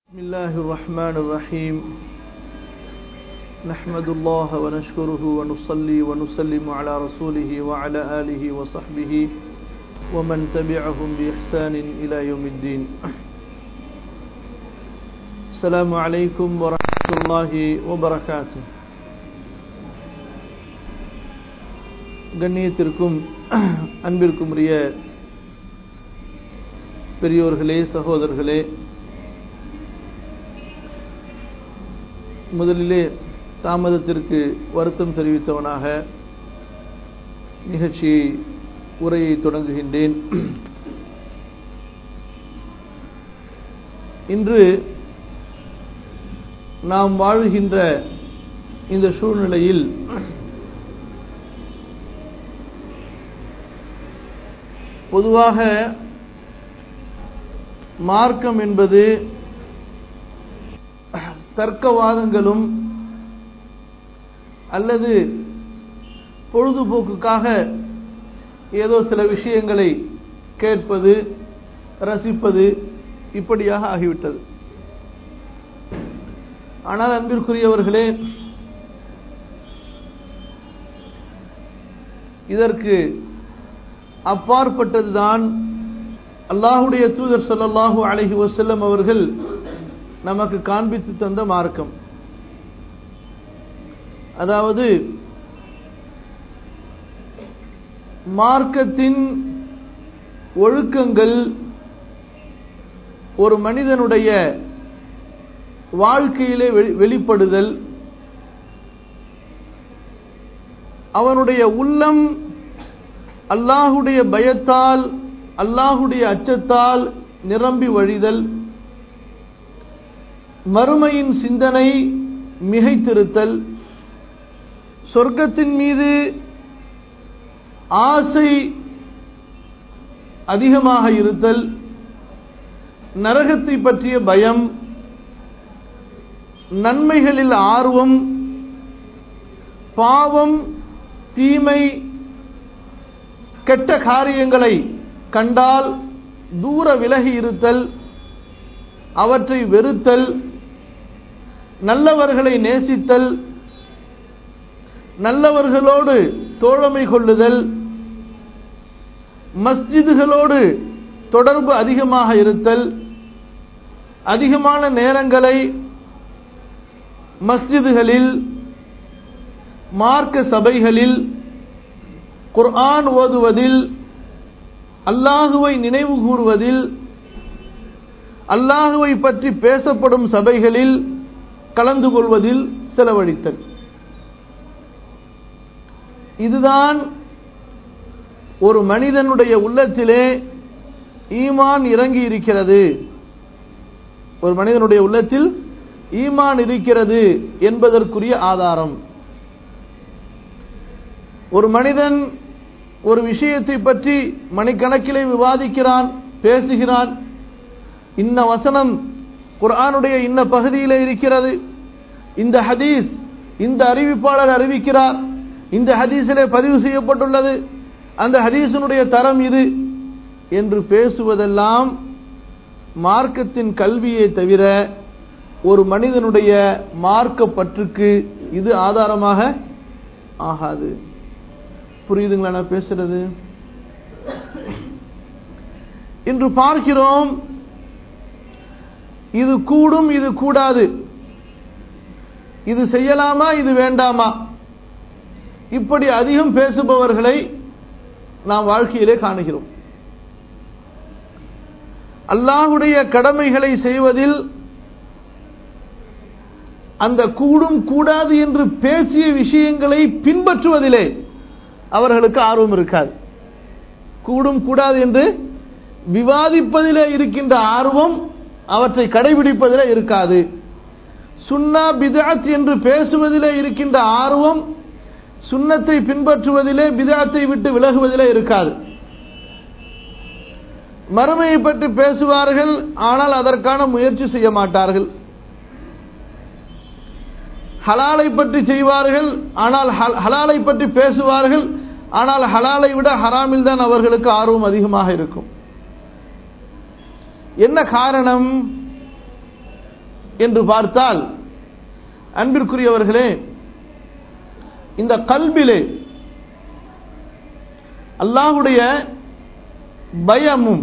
بسم الله الرحمن الرحيم نحمد الله ونشكره ونصلي ونسلم على رسوله وعلى آله وصحبه ومن تبعهم بإحسان إلى يوم الدين السلام عليكم ورحمة الله وبركاته கண்ணியத்திற்கும் அன்பிற்கும் உரிய பெரியோர்களே சகோதரர்களே முதலிலே தாமதத்திற்கு வருத்தம் தெரிவித்தவனாக நிகழ்ச்சியை உரையை தொடங்குகின்றேன் இன்று நாம் வாழ்கின்ற இந்த சூழ்நிலையில் பொதுவாக மார்க்கம் என்பது தர்க்கவாதங்களும் அல்லது பொழுதுபோக்குக்காக ஏதோ சில விஷயங்களை கேட்பது ரசிப்பது இப்படியாக ஆகிவிட்டது ஆனால் அன்பிற்குரியவர்களே இதற்கு அப்பாற்பட்டதுதான் அல்லாஹுடைய தூதர் சொல்லல்லாஹு அலஹி வசல்லம் அவர்கள் நமக்கு காண்பித்து தந்த மார்க்கம் அதாவது மார்க்கத்தின் ஒழுக்கங்கள் ஒரு மனிதனுடைய வாழ்க்கையிலே வெளிப்படுதல் அவனுடைய உள்ளம் அல்லாஹுடைய பயத்தால் அல்லாஹுடைய அச்சத்தால் நிரம்பி வழிதல் மறுமையின் சிந்தனை மிகைத்திருத்தல் சொர்க்கத்தின் மீது ஆசை அதிகமாக இருத்தல் நரகத்தை பற்றிய பயம் நன்மைகளில் ஆர்வம் பாவம் தீமை கெட்ட காரியங்களை கண்டால் தூர விலகி இருத்தல் அவற்றை வெறுத்தல் நல்லவர்களை நேசித்தல் நல்லவர்களோடு தோழமை கொள்ளுதல் மஸ்ஜிதுகளோடு தொடர்பு அதிகமாக இருத்தல் அதிகமான நேரங்களை மஸ்ஜிதுகளில் மார்க்க சபைகளில் குர்ஆன் ஓதுவதில் அல்லாஹுவை நினைவு கூறுவதில் அல்லாஹுவை பற்றி பேசப்படும் சபைகளில் கலந்து கொள்வதில் செலவழித்தல் இதுதான் ஒரு மனிதனுடைய உள்ளத்திலே ஈமான் இறங்கி இருக்கிறது ஒரு மனிதனுடைய உள்ளத்தில் ஈமான் இருக்கிறது என்பதற்குரிய ஆதாரம் ஒரு மனிதன் ஒரு விஷயத்தை பற்றி மணிக்கணக்கிலே விவாதிக்கிறான் பேசுகிறான் இன்ன வசனம் குர்ஆனுடைய இன்ன பகுதியில் இருக்கிறது இந்த ஹதீஸ் இந்த அறிவிப்பாளர் அறிவிக்கிறார் இந்த ஹதீஸிலே பதிவு செய்யப்பட்டுள்ளது அந்த ஹதீஸினுடைய தரம் இது என்று பேசுவதெல்லாம் மார்க்கத்தின் கல்வியை தவிர ஒரு மனிதனுடைய மார்க்க பற்றுக்கு இது ஆதாரமாக ஆகாது புரியுதுங்களா நான் பேசுறது இன்று பார்க்கிறோம் இது கூடும் இது கூடாது இது செய்யலாமா இது வேண்டாமா இப்படி அதிகம் பேசுபவர்களை நாம் வாழ்க்கையிலே காணுகிறோம் அல்லாஹுடைய கடமைகளை செய்வதில் அந்த கூடும் கூடாது என்று பேசிய விஷயங்களை பின்பற்றுவதிலே அவர்களுக்கு ஆர்வம் இருக்காது கூடும் கூடாது என்று விவாதிப்பதிலே இருக்கின்ற ஆர்வம் அவற்றை கடைபிடிப்பதிலே இருக்காது சுன்னா பிதாத் என்று பேசுவதிலே இருக்கின்ற ஆர்வம் சுண்ணத்தை பின்பற்றுவதிலே பிதாத்தை விட்டு விலகுவதிலே இருக்காது மறுமையை பற்றி பேசுவார்கள் ஆனால் அதற்கான முயற்சி செய்ய மாட்டார்கள் ஹலாலை பற்றி செய்வார்கள் ஆனால் ஹலாலை பற்றி பேசுவார்கள் ஆனால் ஹலாலை விட ஹராமில் தான் அவர்களுக்கு ஆர்வம் அதிகமாக இருக்கும் என்ன காரணம் என்று பார்த்தால் அன்பிற்குரியவர்களே இந்த கல்விலே அல்லாஹுடைய பயமும்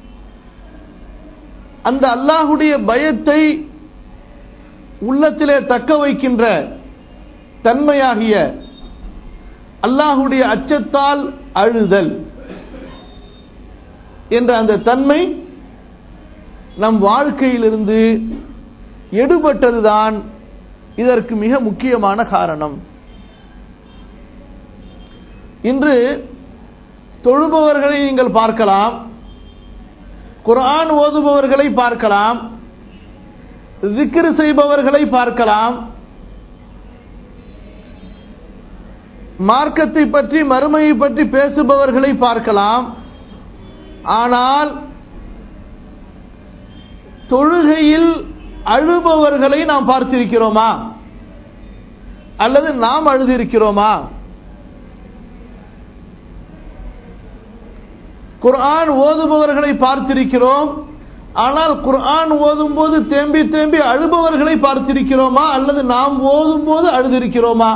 அந்த அல்லாஹுடைய பயத்தை உள்ளத்திலே தக்க வைக்கின்ற தன்மையாகிய அல்லாஹுடைய அச்சத்தால் அழுதல் என்ற அந்த தன்மை நம் வாழ்க்கையிலிருந்து எடுபட்டதுதான் இதற்கு மிக முக்கியமான காரணம் இன்று தொழுபவர்களை நீங்கள் பார்க்கலாம் குர்ஆன் ஓதுபவர்களை பார்க்கலாம் திக்ரு செய்பவர்களை பார்க்கலாம் மார்க்கத்தை பற்றி மறுமையை பற்றி பேசுபவர்களை பார்க்கலாம் ஆனால் தொழுகையில் அழுபவர்களை நாம் பார்த்திருக்கிறோமா அல்லது நாம் அழுதிருக்கிறோமா குர்ஆன் ஓதுபவர்களை பார்த்திருக்கிறோம் ஆனால் குர்ஆன் ஓதும் போது தேம்பி தேம்பி அழுபவர்களை பார்த்திருக்கிறோமா அல்லது நாம் ஓதும் போது அழுதிருக்கிறோமா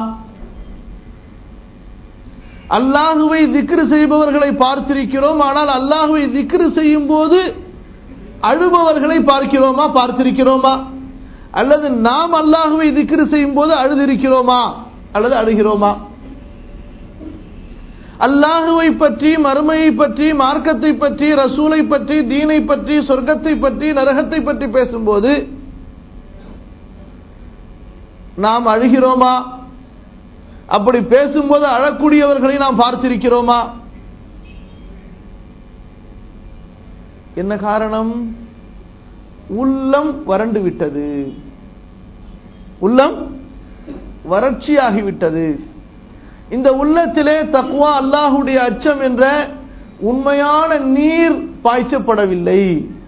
அல்லாஹுவை திக்ரு செய்பவர்களை பார்த்திருக்கிறோம் ஆனால் அல்லாஹுவை திக்ரு செய்யும் போது அழுபவர்களை பார்க்கிறோமா பார்த்திருக்கிறோமா அல்லது நாம் அல்லாஹுவை திக்ரு செய்யும் போது அழுதிருக்கிறோமா அல்லது அழுகிறோமா அல்லாஹுவை பற்றி மறுமையை பற்றி மார்க்கத்தை பற்றி ரசூலை பற்றி தீனை பற்றி சொர்க்கத்தை பற்றி நரகத்தை பற்றி பேசும்போது நாம் அழுகிறோமா அப்படி பேசும்போது அழக்கூடியவர்களை நாம் பார்த்திருக்கிறோமா என்ன காரணம் உள்ளம் வறண்டு விட்டது உள்ளம் வறட்சியாகிவிட்டது இந்த உள்ளத்திலே தக்குவா அல்லாஹுடைய அச்சம் என்ற உண்மையான நீர் பாய்ச்சப்படவில்லை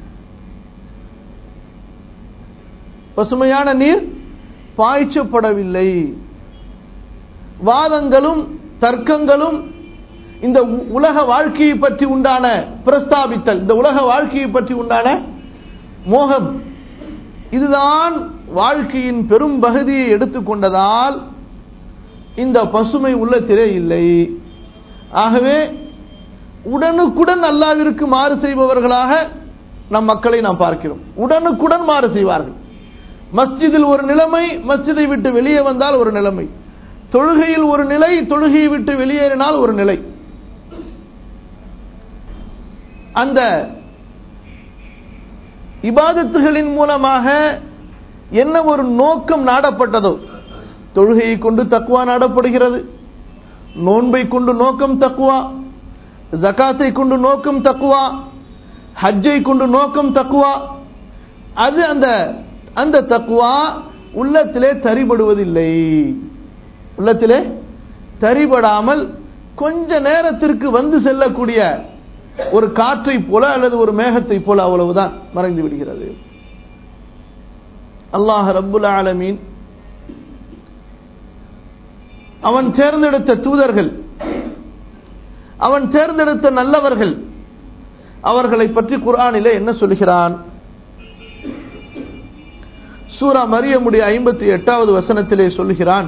பசுமையான நீர் பாய்ச்சப்படவில்லை வாதங்களும் தர்க்கங்களும் இந்த உலக வாழ்க்கையை பற்றி உண்டான பிரஸ்தாபித்தல் இந்த உலக வாழ்க்கையை பற்றி உண்டான மோகம் இதுதான் வாழ்க்கையின் பெரும் பகுதியை எடுத்துக்கொண்டதால் இந்த பசுமை உள்ளத்திலே இல்லை ஆகவே உடனுக்குடன் அல்லாவிற்கு மாறு செய்பவர்களாக நம் மக்களை நாம் பார்க்கிறோம் உடனுக்குடன் மாறு செய்வார்கள் மஸ்ஜிதில் ஒரு நிலைமை மஸ்ஜிதை விட்டு வெளியே வந்தால் ஒரு நிலைமை தொழுகையில் ஒரு நிலை தொழுகையை விட்டு வெளியேறினால் ஒரு நிலை அந்த இபாதத்துகளின் மூலமாக என்ன ஒரு நோக்கம் நாடப்பட்டதோ தொழுகையை கொண்டு தக்குவா நாடப்படுகிறது நோன்பை கொண்டு நோக்கம் தக்குவா ஜக்காத்தை கொண்டு நோக்கம் தக்குவா ஹஜ்ஜை கொண்டு நோக்கம் தக்குவா அது அந்த அந்த தக்குவா உள்ளத்திலே தரிபடுவதில்லை உள்ளத்திலே தரிபடாமல் கொஞ்ச நேரத்திற்கு வந்து செல்லக்கூடிய ஒரு காற்றை போல அல்லது ஒரு மேகத்தை போல அவ்வளவுதான் மறைந்து விடுகிறது அல்லாஹ் ரப்புல் ஆலமீன் அவன் தேர்ந்தெடுத்த தூதர்கள் அவன் தேர்ந்தெடுத்த நல்லவர்கள் அவர்களை பற்றி குர்ஆனிலே என்ன சொல்கிறான் சூரா மரியமுடைய ஐம்பத்தி எட்டாவது வசனத்திலே சொல்கிறான்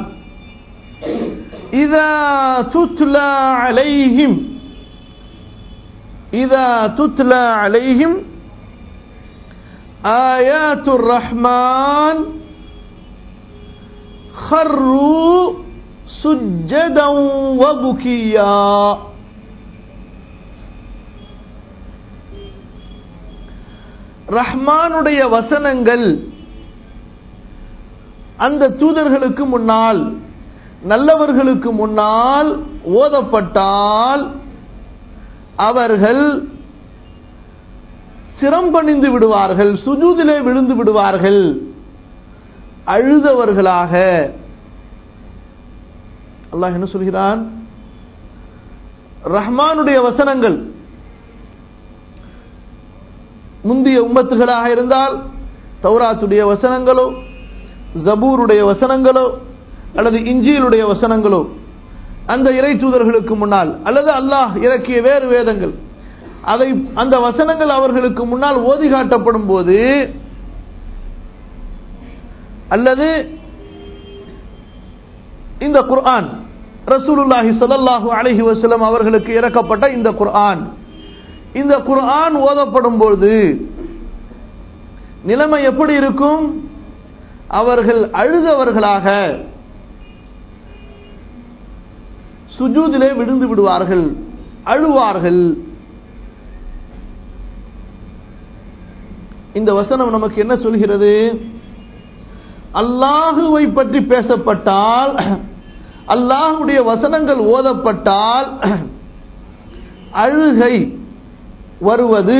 இதா துத்லா அலைஹிம் இதா துத்லா அலைஹிம் آيات الرحمن خروا سجدا وبكيا ரஹ்மானுடைய வசனங்கள் அந்த தூதர்களுக்கு முன்னால் நல்லவர்களுக்கு முன்னால் ஓதப்பட்டால் அவர்கள் சிரம்பணிந்து விடுவார்கள் சுஜூதிலே விழுந்து விடுவார்கள் அழுதவர்களாக அல்லாஹ் என்ன சொல்கிறான் ரஹ்மானுடைய வசனங்கள் முந்திய உம்மத்துகளாக இருந்தால் தௌராத்துடைய வசனங்களோ ஜபூருடைய வசனங்களோ அல்லது இஞ்சியிலுடைய வசனங்களோ அந்த இறை தூதர்களுக்கு முன்னால் அல்லது அல்லாஹ் இறக்கிய வேறு வேதங்கள் அதை அந்த வசனங்கள் அவர்களுக்கு முன்னால் ஓதி காட்டப்படும் போது அல்லது இந்த குர்ஆன் ரசூலுல்லாஹி ஸல்லல்லாஹு அலைஹி வஸல்லம் அவர்களுக்கு இறக்கப்பட்ட இந்த குர்ஆன் இந்த குர்ஆன் ஓதப்படும் பொழுது நிலைமை எப்படி இருக்கும் அவர்கள் அழுதவர்களாக சுஜூதிலே விழுந்து விடுவார்கள் அழுவார்கள் இந்த வசனம் நமக்கு என்ன சொல்கிறது அல்லாஹுவை பற்றி பேசப்பட்டால் அல்லாஹுடைய வசனங்கள் ஓதப்பட்டால் அழுகை வருவது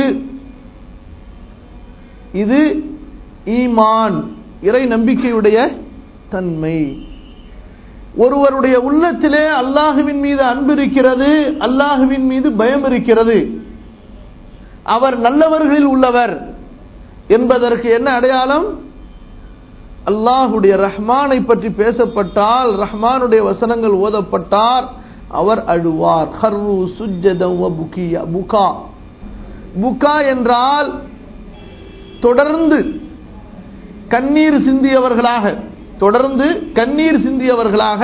இது ஈமான் இறை நம்பிக்கையுடைய தன்மை ஒருவருடைய உள்ளத்திலே அல்லாஹுவின் மீது அன்பு இருக்கிறது அல்லாஹுவின் மீது பயம் இருக்கிறது அவர் நல்லவர்களில் உள்ளவர் என்பதற்கு என்ன அடையாளம் அல்லாஹுடைய ரஹ்மானை பற்றி பேசப்பட்டால் ரஹ்மானுடைய வசனங்கள் ஓதப்பட்டார் அவர் அழுவார் ஹர்ரு சுஜ்ஜதம் வ புகியா புகா புகா என்றால் தொடர்ந்து கண்ணீர் சிந்தியவர்களாக தொடர்ந்து கண்ணீர் சிந்தியவர்களாக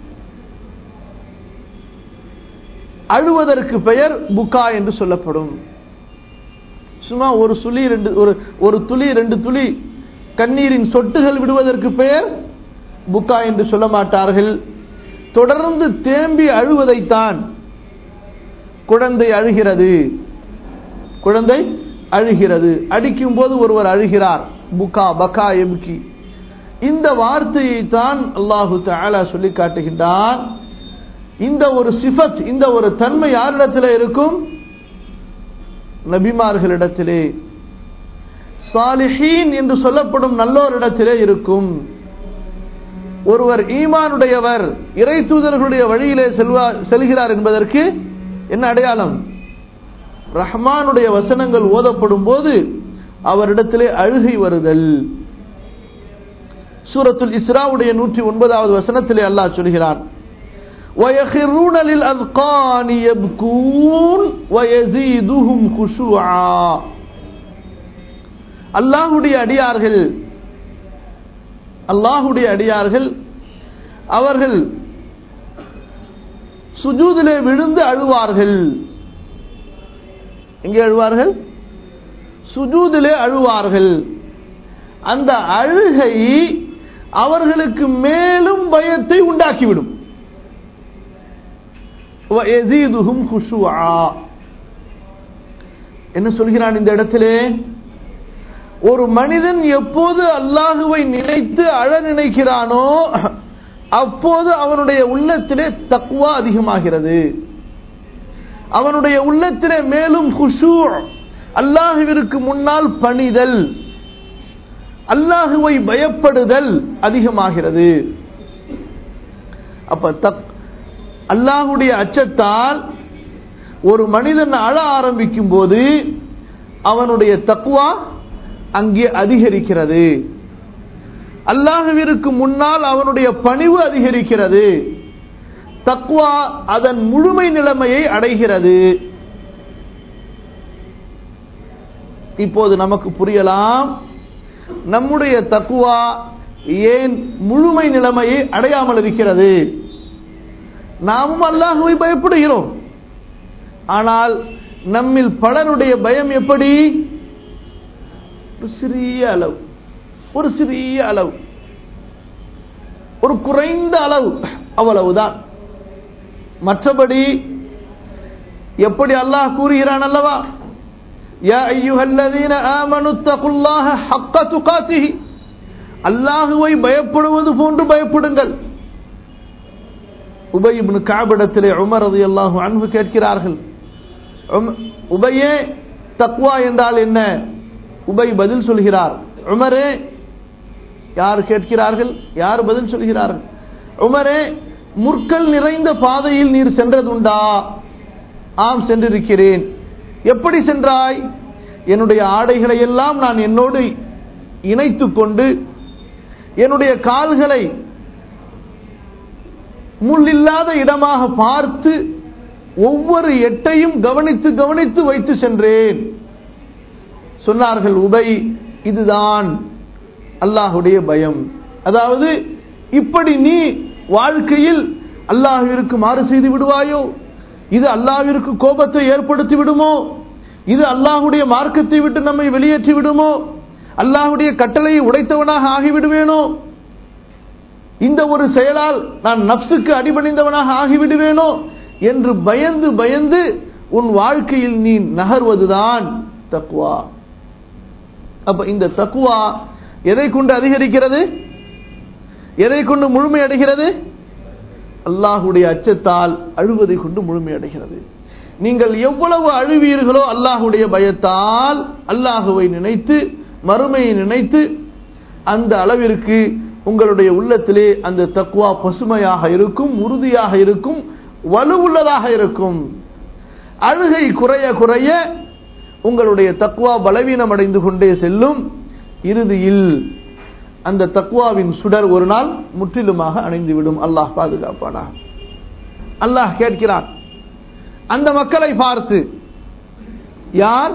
அழுவதற்கு பெயர் புகா என்று சொல்லப்படும் சும்மா ஒரு சுழி ரெண்டு ஒரு ஒரு துளி ரெண்டு துளி கண்ணீரின் சொட்டுகள் விடுவதற்கு பெயர் புக்கா என்று சொல்ல மாட்டார்கள் தொடர்ந்து தேம்பி அழுவதைத்தான் குழந்தை அழுகிறது குழந்தை அழுகிறது அடிக்கும் போது ஒருவர் அழுகிறார் புக்கா பக்கா எபுக்கி இந்த வார்த்தையை தான் அல்லாஹு தாலா சொல்லி காட்டுகின்றான் இந்த ஒரு சிஃபத் இந்த ஒரு தன்மை யாரிடத்தில் இருக்கும் நபிமார்களிடத்திலே சாலிஹீன் என்று சொல்லப்படும் நல்லோரிடத்திலே இருக்கும் ஒருவர் ஈமானுடையவர் இறை தூதர்களுடைய வழியிலே செல்வார் செல்கிறார் என்பதற்கு என்ன அடையாளம் ரஹ்மானுடைய வசனங்கள் ஓதப்படும் போது அவரிடத்திலே அழுகை வருதல் சூரத்துல் இஸ்ராவுடைய நூற்றி ஒன்பதாவது வசனத்திலே அல்லாஹ் சொல்கிறான் ويخرون للأذقان يبكون ويزيدهم خشوعا அல்லாஹுடைய அடியார்கள் அல்லாஹுடைய அடியார்கள் அவர்கள் சுஜூதிலே விழுந்து அழுவார்கள் எங்கே அழுவார்கள் சுஜூதிலே அழுவார்கள் அந்த அழுகை அவர்களுக்கு மேலும் பயத்தை உண்டாக்கிவிடும் என்ன சொல்கிறான் இந்த இடத்திலே ஒரு மனிதன் எப்போது அல்லாஹுவை நினைத்து அழ நினைக்கிறானோ அப்போது அவனுடைய உள்ளத்திலே தக்குவா அதிகமாகிறது அவனுடைய உள்ளத்திலே மேலும் குஷூ அல்லாஹுவிற்கு முன்னால் பணிதல் அல்லாஹுவை பயப்படுதல் அதிகமாகிறது அப்ப தக் அல்லாஹுடைய அச்சத்தால் ஒரு மனிதன் அழ ஆரம்பிக்கும் போது அவனுடைய தக்குவா அங்கே அதிகரிக்கிறது அல்லாஹுவிற்கு முன்னால் அவனுடைய பணிவு அதிகரிக்கிறது தக்வா அதன் முழுமை நிலைமையை அடைகிறது இப்போது நமக்கு புரியலாம் நம்முடைய தக்குவா ஏன் முழுமை நிலைமையை அடையாமல் இருக்கிறது நாமும் அல்லாஹுவை பயப்படுகிறோம் ஆனால் நம்மில் பலருடைய பயம் எப்படி ஒரு சிறிய அளவு ஒரு சிறிய அளவு ஒரு குறைந்த அளவு அவ்வளவுதான் மற்றபடி எப்படி அல்லாஹ் கூறுகிறான் அல்லவா யா ஐயுஹல்லதீன ஆமனு தகுல்லாஹ ஹக்க துகாத்திஹி அல்லாஹுவை பயப்படுவது போன்று பயப்படுங்கள் உபை இப்னு காபிடத்திலே உமர் ரலியல்லாஹு அன்ஹு கேட்கிறார்கள் உபையே தக்வா என்றால் என்ன உபை பதில் சொல்கிறார் உமரே யார் கேட்கிறார்கள் யார் பதில் சொல்கிறார்கள் உமரே முற்கள் நிறைந்த பாதையில் நீர் சென்றதுண்டா ஆம் சென்றிருக்கிறேன் எப்படி சென்றாய் என்னுடைய ஆடைகளை எல்லாம் நான் என்னோடு இணைத்து கொண்டு என்னுடைய கால்களை முள்ளில்லாத இடமாக பார்த்து ஒவ்வொரு எட்டையும் கவனித்து கவனித்து வைத்து சென்றேன் சொன்னார்கள் உபை இதுதான் அல்லாஹுடைய பயம் அதாவது இப்படி நீ வாழ்க்கையில் அல்லாஹ்விற்கு மாறு செய்து விடுவாயோ இது அல்லாஹ்விற்கு கோபத்தை ஏற்படுத்தி விடுமோ இது அல்லாஹ்வுடைய மார்க்கத்தை விட்டு நம்மை வெளியேற்றி விடுமோ அல்லாஹ்வுடைய கட்டளையை உடைத்தவனாக ஆகிவிடுவேனோ இந்த ஒரு செயலால் நான் நப்சுக்கு அடிபணிந்தவனாக ஆகிவிடுவேனோ என்று பயந்து பயந்து உன் வாழ்க்கையில் நீ நகர்வதுதான் தக்குவா அப்ப இந்த தக்குவா எதை கொண்டு அதிகரிக்கிறது எதை கொண்டு முழுமை அடைகிறது அல்லாஹுடைய அச்சத்தால் அழுவதை கொண்டு முழுமை அடைகிறது நீங்கள் எவ்வளவு அழுவீர்களோ அல்லாஹுடைய பயத்தால் அல்லாஹுவை நினைத்து மறுமையை நினைத்து அந்த அளவிற்கு உங்களுடைய உள்ளத்திலே அந்த தக்குவா பசுமையாக இருக்கும் உறுதியாக இருக்கும் வலுவுள்ளதாக இருக்கும் அழுகை குறைய குறைய உங்களுடைய தக்குவா பலவீனம் அடைந்து கொண்டே செல்லும் இறுதியில் அந்த தக்குவாவின் சுடர் ஒரு நாள் முற்றிலுமாக அணைந்துவிடும் அல்லாஹ் பாதுகாப்பானா அல்லாஹ் கேட்கிறான் அந்த மக்களை பார்த்து யார்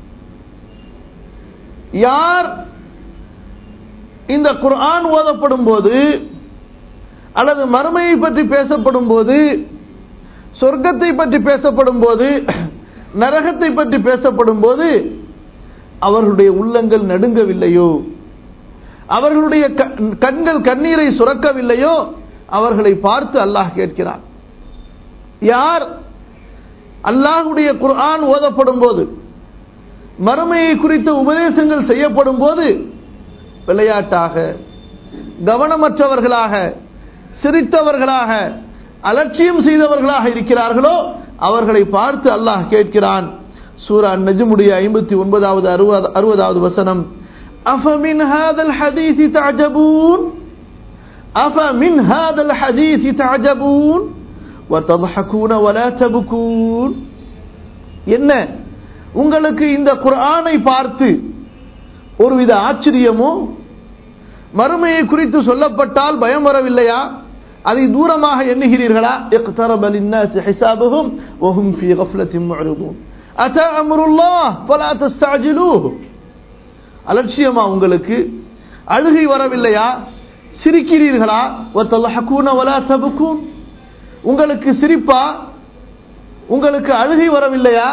யார் இந்த குர்ஆன் ஓதப்படும் போது அல்லது மறுமையை பற்றி பேசப்படும் போது சொர்க்கத்தை பற்றி பேசப்படும் போது நரகத்தை பற்றி பேசப்படும் போது அவர்களுடைய உள்ளங்கள் நடுங்கவில்லையோ அவர்களுடைய கண்கள் கண்ணீரை சுரக்கவில்லையோ அவர்களை பார்த்து அல்லாஹ் கேட்கிறான் யார் அல்லாஹுடைய குர்ஆன் ஓதப்படும் போது மறுமையை குறித்த உபதேசங்கள் செய்யப்படும் போது விளையாட்டாக கவனமற்றவர்களாக சிரித்தவர்களாக அலட்சியம் செய்தவர்களாக இருக்கிறார்களோ அவர்களை பார்த்து அல்லாஹ் கேட்கிறான் சூரா நஜ்முடைய ஐம்பத்தி ஒன்பதாவது அறுபது அறுபதாவது வசனம் أفمن هذا الحديث تعجبون أفمن هذا الحديث تعجبون وتضحكون ولا تبكون என்ன உங்களுக்கு இந்த குர்ஆனை பார்த்து ஒருவித ஆச்சரியமோ மறுமையை குறித்து சொல்லப்பட்டால் பயம் வரவில்லையா அதை தூரமாக எண்ணுகிறீர்களா اقترب للناس حسابهم وهم في غفلة معرضون أتى أمر الله فلا تستعجلوه அலட்சியமா உங்களுக்கு அழுகை வரவில்லையா சிரிக்கிறீர்களா வத்தல்லஹக்கூன வலா தபுக்கூன் உங்களுக்கு சிரிப்பா உங்களுக்கு அழுகை வரவில்லையா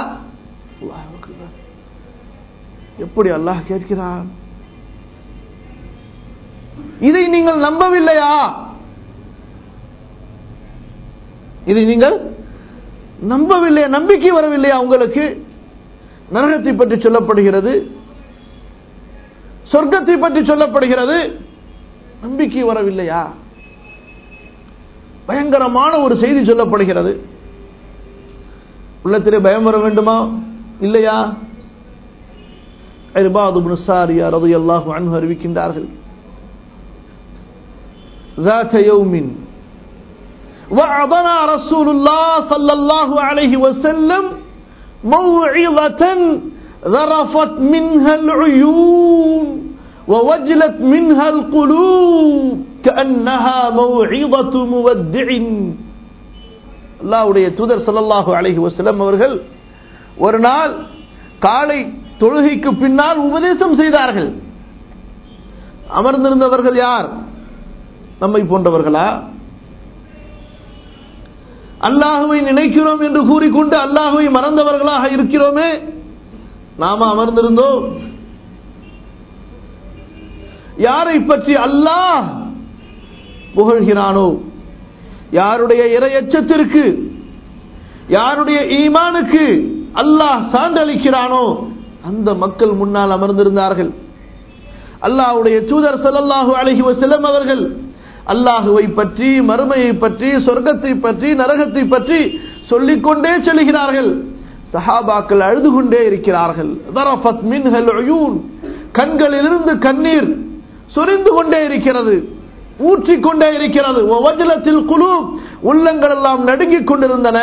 எப்படி அல்லாஹ் கேட்கிறான் இதை நீங்கள் நம்பவில்லையா இதை நீங்கள் நம்பவில்லையா நம்பிக்கை வரவில்லையா உங்களுக்கு நரகத்தை பற்றி சொல்லப்படுகிறது சொர்க்கத்தை பற்றி சொல்லப்படுகிறது நம்பிக்கை வரவில்லையா பயங்கரமான ஒரு செய்தி சொல்லப்படுகிறது உள்ளத்திலே பயம் வர வேண்டுமா இல்லையா சாரியா ரது அல்லாஹு அன்பு அறிவிக்கின்றார்கள் ذات يوم وعظنا رسول الله صلى الله عليه وسلم موعظة ذرفت منها العيون ووجلت منها القلوب كأنها موعظة مودع அல்லாவுடைய தூதர் சல்லல்லாஹு அலைஹி வஸல்லம் அவர்கள் ஒரு நாள் காலை தொழுகைக்கு பின்னால் உபதேசம் செய்தார்கள் அமர்ந்திருந்தவர்கள் யார் நம்மை போன்றவர்களா அல்லாஹுவை நினைக்கிறோம் என்று கூறிக்கொண்டு அல்லாஹுவை மறந்தவர்களாக இருக்கிறோமே நாம அமர்ந்திருந்தோம் யாரை பற்றி அல்லாஹ் புகழ்கிறானோ யாருடைய இரையச்சத்திற்கு யாருடைய ஈமானுக்கு அல்லாஹ் சான்றளிக்கிறானோ அந்த மக்கள் முன்னால் அமர்ந்திருந்தார்கள் அல்லாஹுடைய தூதர் சல்லல்லாஹு அலஹி வசலம் அவர்கள் அல்லாஹுவை பற்றி மறுமையை பற்றி சொர்க்கத்தை பற்றி நரகத்தை பற்றி சொல்லிக்கொண்டே செல்கிறார்கள் சஹாபாக்கள் அழுது கொண்டே இருக்கிறார்கள் கண்களிலிருந்து கண்ணீர் சொரிந்து கொண்டே இருக்கிறது ஊற்றிக்கொண்டே இருக்கிறது வஜலத்தில் குழு உள்ளங்கள் எல்லாம் நடுங்கிக் கொண்டிருந்தன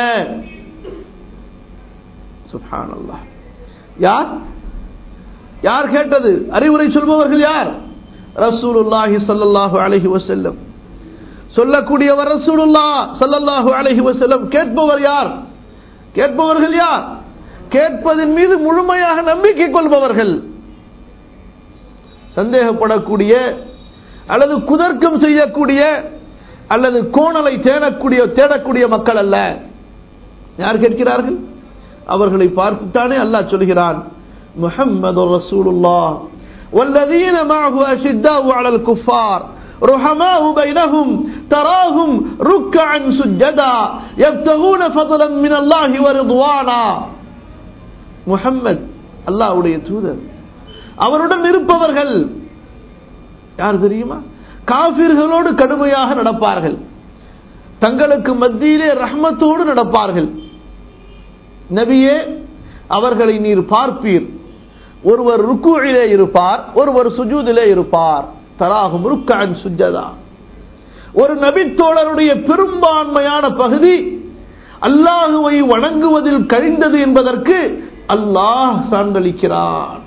சுப்ஹானல்லாஹ் யார் யார் கேட்டது அறிவுரை சொல்பவர்கள் யார் ரசூலுல்லாஹி ஸல்லல்லாஹு அலைஹி வஸல்லம் சொல்லக்கூடியவர் ரசூலுல்லா ஸல்லல்லாஹு அலைஹி வஸல்லம் கேட்பவர் யார் கேட்பவர்கள் யார் கேட்பதின் மீது முழுமையாக நம்பிக்கை கொள்பவர்கள் சந்தேகப்படக்கூடிய அல்லது குதர்க்கம் செய்யக்கூடிய அல்லது கோணலை தேடக்கூடிய தேடக்கூடிய மக்கள் அல்ல யார் கேட்கிறார்கள் அவர்களை பார்த்துத்தானே அல்லாஹ் சொல்கிறான் முஹம்மது ரசூலுல்லாஹ் والذين معه أشداء على الكفار رحماء بينهم تراهم ركعا سجدا يبتغون فضلا من الله ورضوانا முஹம்மத் அல்லாஹ்வுடைய தூதர் அவருடன் இருப்பவர்கள் யார் தெரியுமா காபிர்களோடு கடுமையாக நடப்பார்கள் தங்களுக்கு மத்தியிலே ரஹ்மத்தோடு நடப்பார்கள் நபியே அவர்களை நீர் பார்ப்பீர் ஒருவர் ருக்குவிலே இருப்பார் ஒருவர் சுஜூதிலே இருப்பார் தராகும் ருக்கான் சுஜதா ஒரு நபித்தோழருடைய பெரும்பான்மையான பகுதி அல்லாஹுவை வணங்குவதில் கழிந்தது என்பதற்கு அல்லாஹ் சான்றளிக்கிறான்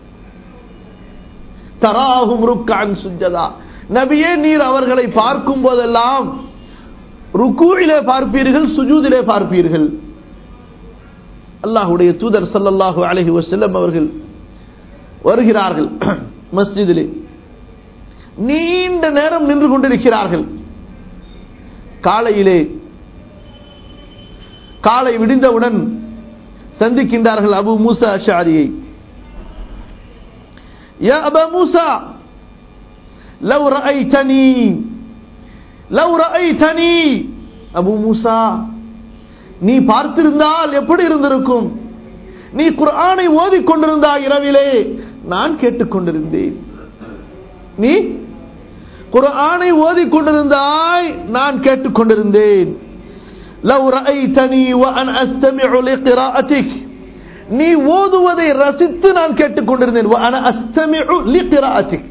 தராகும் ருக்கான் சுஜதா நபியே நீர் அவர்களை பார்க்கும் போதெல்லாம் ருக்கூவிலே பார்ப்பீர்கள் சுஜூதிலே பார்ப்பீர்கள் அல்லாஹுடைய தூதர் சல்லல்லாஹு அலஹி வசல்லம் அவர்கள் வருகிறார்கள் மஸ்ஜிதிலே நீண்ட நேரம் நின்று கொண்டிருக்கிறார்கள் காலையிலே காலை விடிந்தவுடன் சந்திக்கின்றார்கள் அபு மூசா அஷாரியை யா அபா மூசா லவ் ரஐதனி லவ் ரஐதனி அபு மூசா நீ பார்த்திருந்தால் எப்படி இருந்திருக்கும் நீ குர்ஆனை ஓதிக் கொண்டிருந்தாய் இரவிலே நான் கேட்டுக்கொண்டிருந்தேன் நீ குர்ஆனை ஓதிக் கொண்டிருந்தாய் நான் கேட்டுக்கொண்டிருந்தேன் லவ் ரஐதனி வஅன் அஸ்தமிஉ லிகிராஅத்திக் நீ ஓதுவதை ரசித்து நான் கேட்டுக்கொண்டிருந்தேன் வஅன அஸ்தமிஉ லிகிராஅத்திக்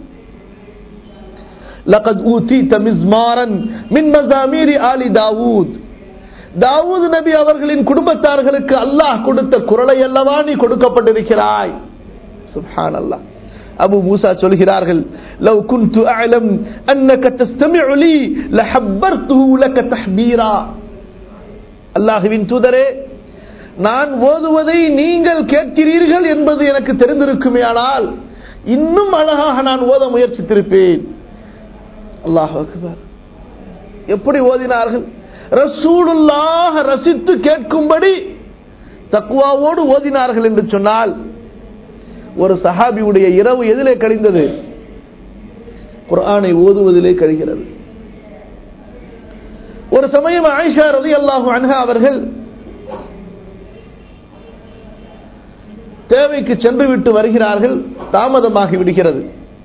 لقد أوتيت مزمارا من مزامير آل داوود தாவூத் நபி அவர்களின் குடும்பத்தார்களுக்கு அல்லாஹ் கொடுத்த குரலை அல்லவா நீ கொடுக்கப்பட்டிருக்கிறாய் சுப்ஹான் அல்லாஹ் அபு மூசா சொல்கிறார்கள் லவ் குன்து அலம் அன்னக தஸ்தமிஉ லி லஹப்பர்துஹு லக தஹ்பீரா அல்லாஹ்வின் தூதரே நான் ஓதுவதை நீங்கள் கேட்கிறீர்கள் என்பது எனக்கு தெரிந்திருக்குமேயானால் இன்னும் அழகாக நான் ஓத முயற்சித்திருப்பேன் அல்லாஹ் அக்பர் எப்படி ஓதினார்கள் ரசூலுல்லாஹ ரசித்து கேட்கும்படி தக்குவாவோடு ஓதினார்கள் என்று சொன்னால் ஒரு சஹாபியுடைய இரவு எதிலே கழிந்தது குர்ஆனை ஓதுவதிலே கழிகிறது ஒரு சமயம் ஆயிஷா ரதி அல்லாஹு அன்ஹா அவர்கள் தேவைக்கு சென்று விட்டு வருகிறார்கள் தாமதமாகி விடுகிறது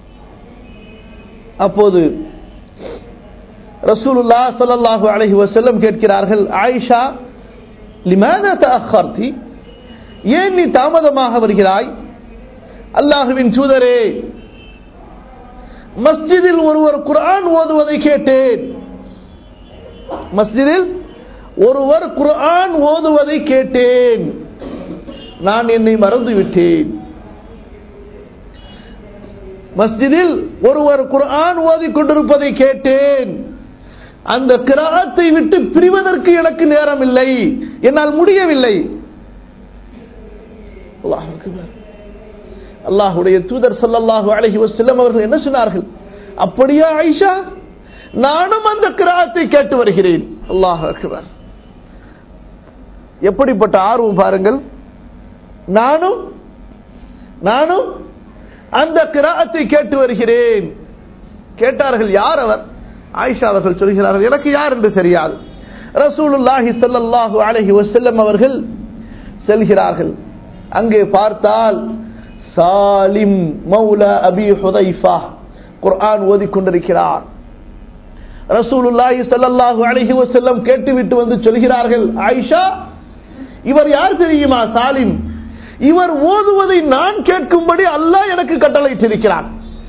அப்போது ரசூலுல்லா ஸல்லல்லாஹு அலைஹி வஸல்லம் கேட்கிறார்கள் ஆயிஷா லிமாதா தஅخرتي ஏன் நீ தாமதமாக வருகிறாய் அல்லாஹ்வின் தூதரே மஸ்ஜிதில் ஒருவர் குர்ஆன் ஓதுவதை கேட்டேன் மஸ்ஜிதில் ஒருவர் குர்ஆன் ஓதுவதை கேட்டேன் நான் என்னை மறந்து விட்டேன் மஸ்ஜிதில் ஒருவர் குர்ஆன் ஓதிக் கொண்டிருப்பதை கேட்டேன் அந்த கிராத்தை விட்டு பிரிவதற்கு எனக்கு நேரம் இல்லை என்னால் முடியவில்லை அல்லாஹுடைய தூதர் சல்லல்லாஹு அலஹி வசல்லம் அவர்கள் என்ன சொன்னார்கள் அப்படியா ஐஷா நானும் அந்த கிராத்தை கேட்டு வருகிறேன் அல்லாஹ் அக்பர் எப்படிப்பட்ட ஆர்வம் பாருங்கள் நானும் நானும் அந்த கிராத்தை கேட்டு வருகிறேன் கேட்டார்கள் யார் அவர் ஆயிஷா அவர்கள் சொல்கிறார்கள் எனக்கு யார் என்று தெரியாது ரசூலுல்லாஹி ஸல்லல்லாஹு அலைஹி வஸல்லம் அவர்கள் செல்கிறார்கள் அங்கே பார்த்தால் சாலிம் மௌலா அபி ஹுதைஃபா குர்ஆன் ஓதிக்கொண்டிருக்கிறார் ரசூலுல்லாஹி ஸல்லல்லாஹு அலைஹி வஸல்லம் கேட்டுவிட்டு வந்து சொல்கிறார்கள் ஆயிஷா இவர் யார் தெரியுமா சாலிம் இவர் ஓதுவதை நான் கேட்கும்படி அல்லாஹ் எனக்கு கட்டளையிட்டிருக்கிறான்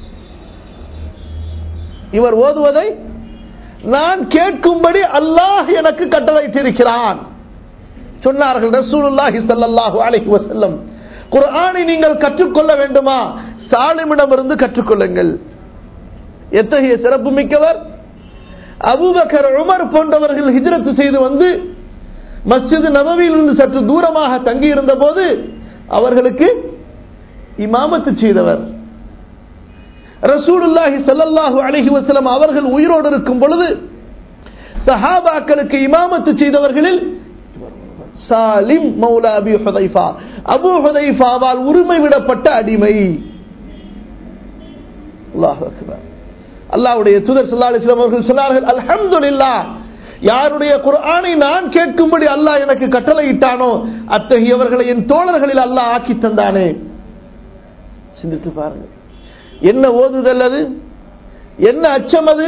இவர் ஓதுவதை நான் கேட்கும்படி அல்லாஹ் எனக்கு கட்டளையிட்டிருக்கிறான் சொன்னார்கள் ரசூலுல்லாஹி ஸல்லல்லாஹு அலைஹி வஸல்லம் குர்ஆனை நீங்கள் கற்றுக்கொள்ள வேண்டுமா சாலிமிடமிருந்து கற்றுக்கொள்ளுங்கள் எத்தகைய சிறப்பு மிக்கவர் அபூபக்கர் உமர் போன்றவர்கள் ஹிஜ்ரத் செய்து வந்து மஸ்ஜித் நபவியிலிருந்து சற்று தூரமாக தங்கி இருந்த போது அவர்களுக்கு இமாமத்து செய்தவர் ரசூலுல்லாஹி ஸல்லல்லாஹு அலைஹி வஸல்லம் அவர்கள் உயிரோடு இருக்கும் பொழுது சஹாபாக்களுக்கு இமாமத்து செய்தவர்களில் சாலிம் மௌலா அபி ஹுதைஃபா அபு ஹுதைஃபாவால் உரிமை விடப்பட்ட அடிமை அல்லாஹ் அக்பர் அல்லாஹ்வுடைய தூதர் ஸல்லல்லாஹு அலைஹி வஸல்லம் அவர்கள் சொன்னார்கள் அல்ஹம்துலில்லாஹ் யாருடைய குர்ஆனை நான் கேட்கும்படி அல்லாஹ் எனக்கு கட்டளையிட்டானோ அத்தகையவர்களை என் தோழர்களில் அல்லாஹ் ஆக்கி தந்தானே சிந்தித்து பாருங்க என்ன ஓதுதல் அது என்ன அச்சம் அது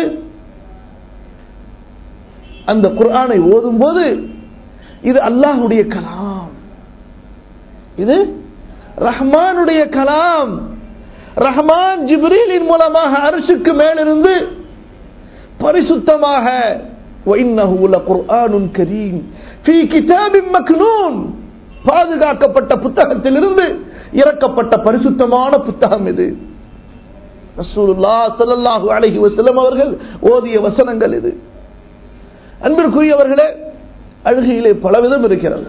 அந்த குர்ஆனை ஓதும் போது இது அல்லாஹுடைய கலாம் இது ரஹ்மானுடைய கலாம் ரஹ்மான் ஜிப்ரீலின் மூலமாக அரிசுக்கு மேலிருந்து பரிசுத்தமாக وَإِنَّهُ لَقُرْآنٌ كَرِيمٌ فِي كِتَابٍ مَكْنُونٍ பாதுகாக்கப்பட்ட புத்தகத்திலிருந்து இறக்கப்பட்ட பரிசுத்தமான புத்தகம் இது ரசூலுல்லா ஸல்லல்லாஹு அலைஹி வஸல்லம் அவர்கள் ஓதிய வசனங்கள் இது அன்பிற்குரியவர்களே அழுகையிலே பலவிதம் இருக்கிறது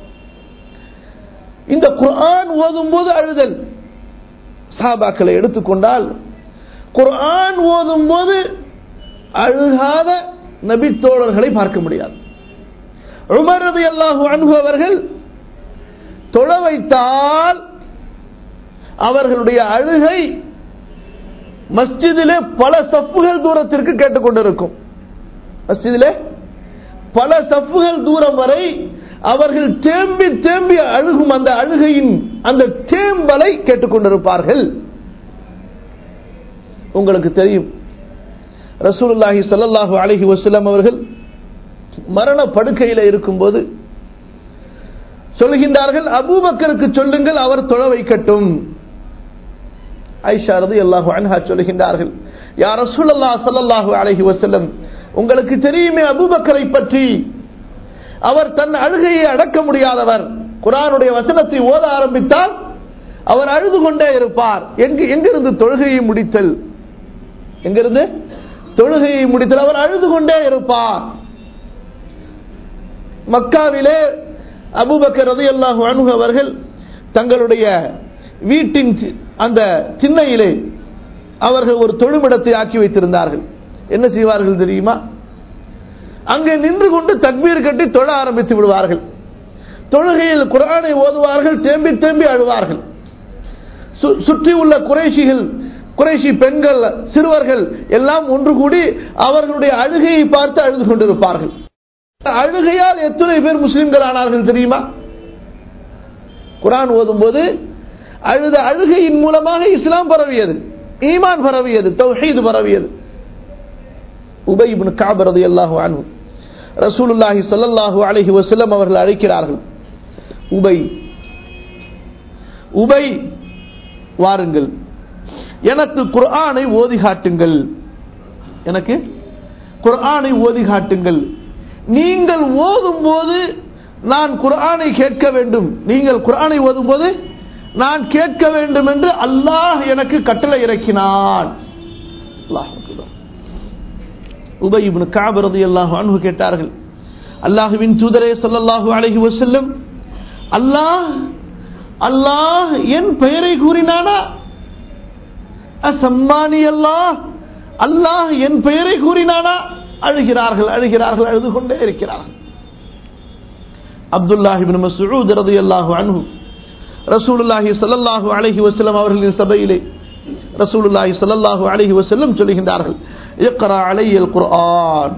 இந்த குர்ஆன் ஓதும் போது அழுதல் சாபாக்களை எடுத்துக்கொண்டால் குர்ஆன் ஓதும் போது அழுகாத நபித்தோழர்களை பார்க்க முடியாது உமர் ரலியல்லாஹு அன்ஹு அவர்கள் தொழ வைத்தால் அவர்களுடைய அழுகை மஸ்ஜிதிலே பல சப்புகள் தூரத்திற்கு கேட்டுக்கொண்டிருக்கும் மஸ்ஜிதிலே பல சப்புகள் தூரம் வரை அவர்கள் தேம்பி தேம்பி அழுகும் அந்த அழுகையின் அந்த தேம்பலை கேட்டுக்கொண்டிருப்பார்கள் உங்களுக்கு தெரியும் ரசூலுல்லாஹி ஸல்லல்லாஹு அலைஹி வஸல்லம் அவர்கள் மரண படுக்கையில இருக்கும்போது சொல்கின்றார்கள் அபூபக்கருக்கு சொல்லுங்கள் அவர் தொழ வைக்கட்டும் ஐஷா ரலியல்லாஹு அன்ஹா சொல்கின்றார்கள் யா ரசூலுல்லாஹ் ஸல்லல்லாஹு அலைஹி வஸல்லம் உங்களுக்கு தெரியுமே அபூபக்கரை பற்றி அவர் தன் அழுகையை அடக்க முடியாதவர் குரானுடைய வசனத்தை ஓத ஆரம்பித்தால் அவர் அழுது கொண்டே இருப்பார் எங்கு எங்கிருந்து தொழுகையை முடித்தல் எங்கிருந்து தொழுகையை முடித்தல் அவர் அழுது கொண்டே இருப்பார் மக்காவிலே அபுபக்கர் ரதியல்லாஹு அன்ஹு அவர்கள் தங்களுடைய வீட்டின் சி- அந்த திண்ணையிலே அவர்கள் ஒரு தொழுமிடத்தை ஆக்கி வைத்திருந்தார்கள் என்ன செய்வார்கள் தெரியுமா அங்கே நின்று கொண்டு தக்பீர் கட்டி தொழ ஆரம்பித்து விடுவார்கள் தொழுகையில் குர்ஆனை ஓதுவார்கள் தேம்பி தேம்பி அழுவார்கள் சு- சுற்றி உள்ள குறைஷிகள் குறைஷி பெண்கள் சிறுவர்கள் எல்லாம் ஒன்று கூடி அவர்களுடைய அழுகையை பார்த்து அழுது கொண்டிருப்பார்கள் அழுகையால் எத்தனை பேர் முஸ்லிம்கள் ஆனார்கள் தெரியுமா குரான் ஓதும்போது அழுத அழுகையின் மூலமாக இஸ்லாம் பரவியது ஈமான் பரவியது தௌஹீது பரவியது உபை இப்னு கஅப் ரலியல்லாஹு அன்ஹு ரசூலுல்லாஹி ஸல்லல்லாஹு அலைஹி வஸல்லம் அவர்கள் அழைக்கிறார்கள் உபை உபை வாருங்கள் எனக்கு குர்ஆனை ஓதி காட்டுங்கள் எனக்கு குர்ஆனை ஓதி காட்டுங்கள் நீங்கள் ஓதும் போது நான் குர்ஆனை கேட்க வேண்டும் நீங்கள் குர்ஆனை ஓதும் போது நான் கேட்க வேண்டும் என்று அல்லாஹ் எனக்கு கட்டளை இறக்கினான் அல்லாஹ் அக்பர். உபை இப்னு கஅப் ரலியல்லாஹு அன்ஹு கேட்டார்கள் அல்லாஹ்வின் தூதரே ஸல்லல்லாஹு அலைஹி வஸல்லம் அல்லாஹ் அல்லாஹ் என் பெயரை கூறினானா அசம்மானி அல்லாஹ் அல்லாஹ் என் பெயரை கூறினானா அழுகிறார்கள் அழுகிறார்கள் அழுது கொண்டே இருக்கிறார்கள் அப்துல்லாஹ் இப்னு மஸ்ஊத் ரலியல்லாஹு அன்ஹு ரசூலுல்லாஹி ஸல்லல்லாஹு அலைஹி வஸல்லம் அவர்களின் சபையிலே ரசூலுல்லாஹி ஸல்லல்லாஹு அலைஹி வஸல்லம் சொல்லுகின்றார்கள் இக்ரா அலையல் குர்ஆன்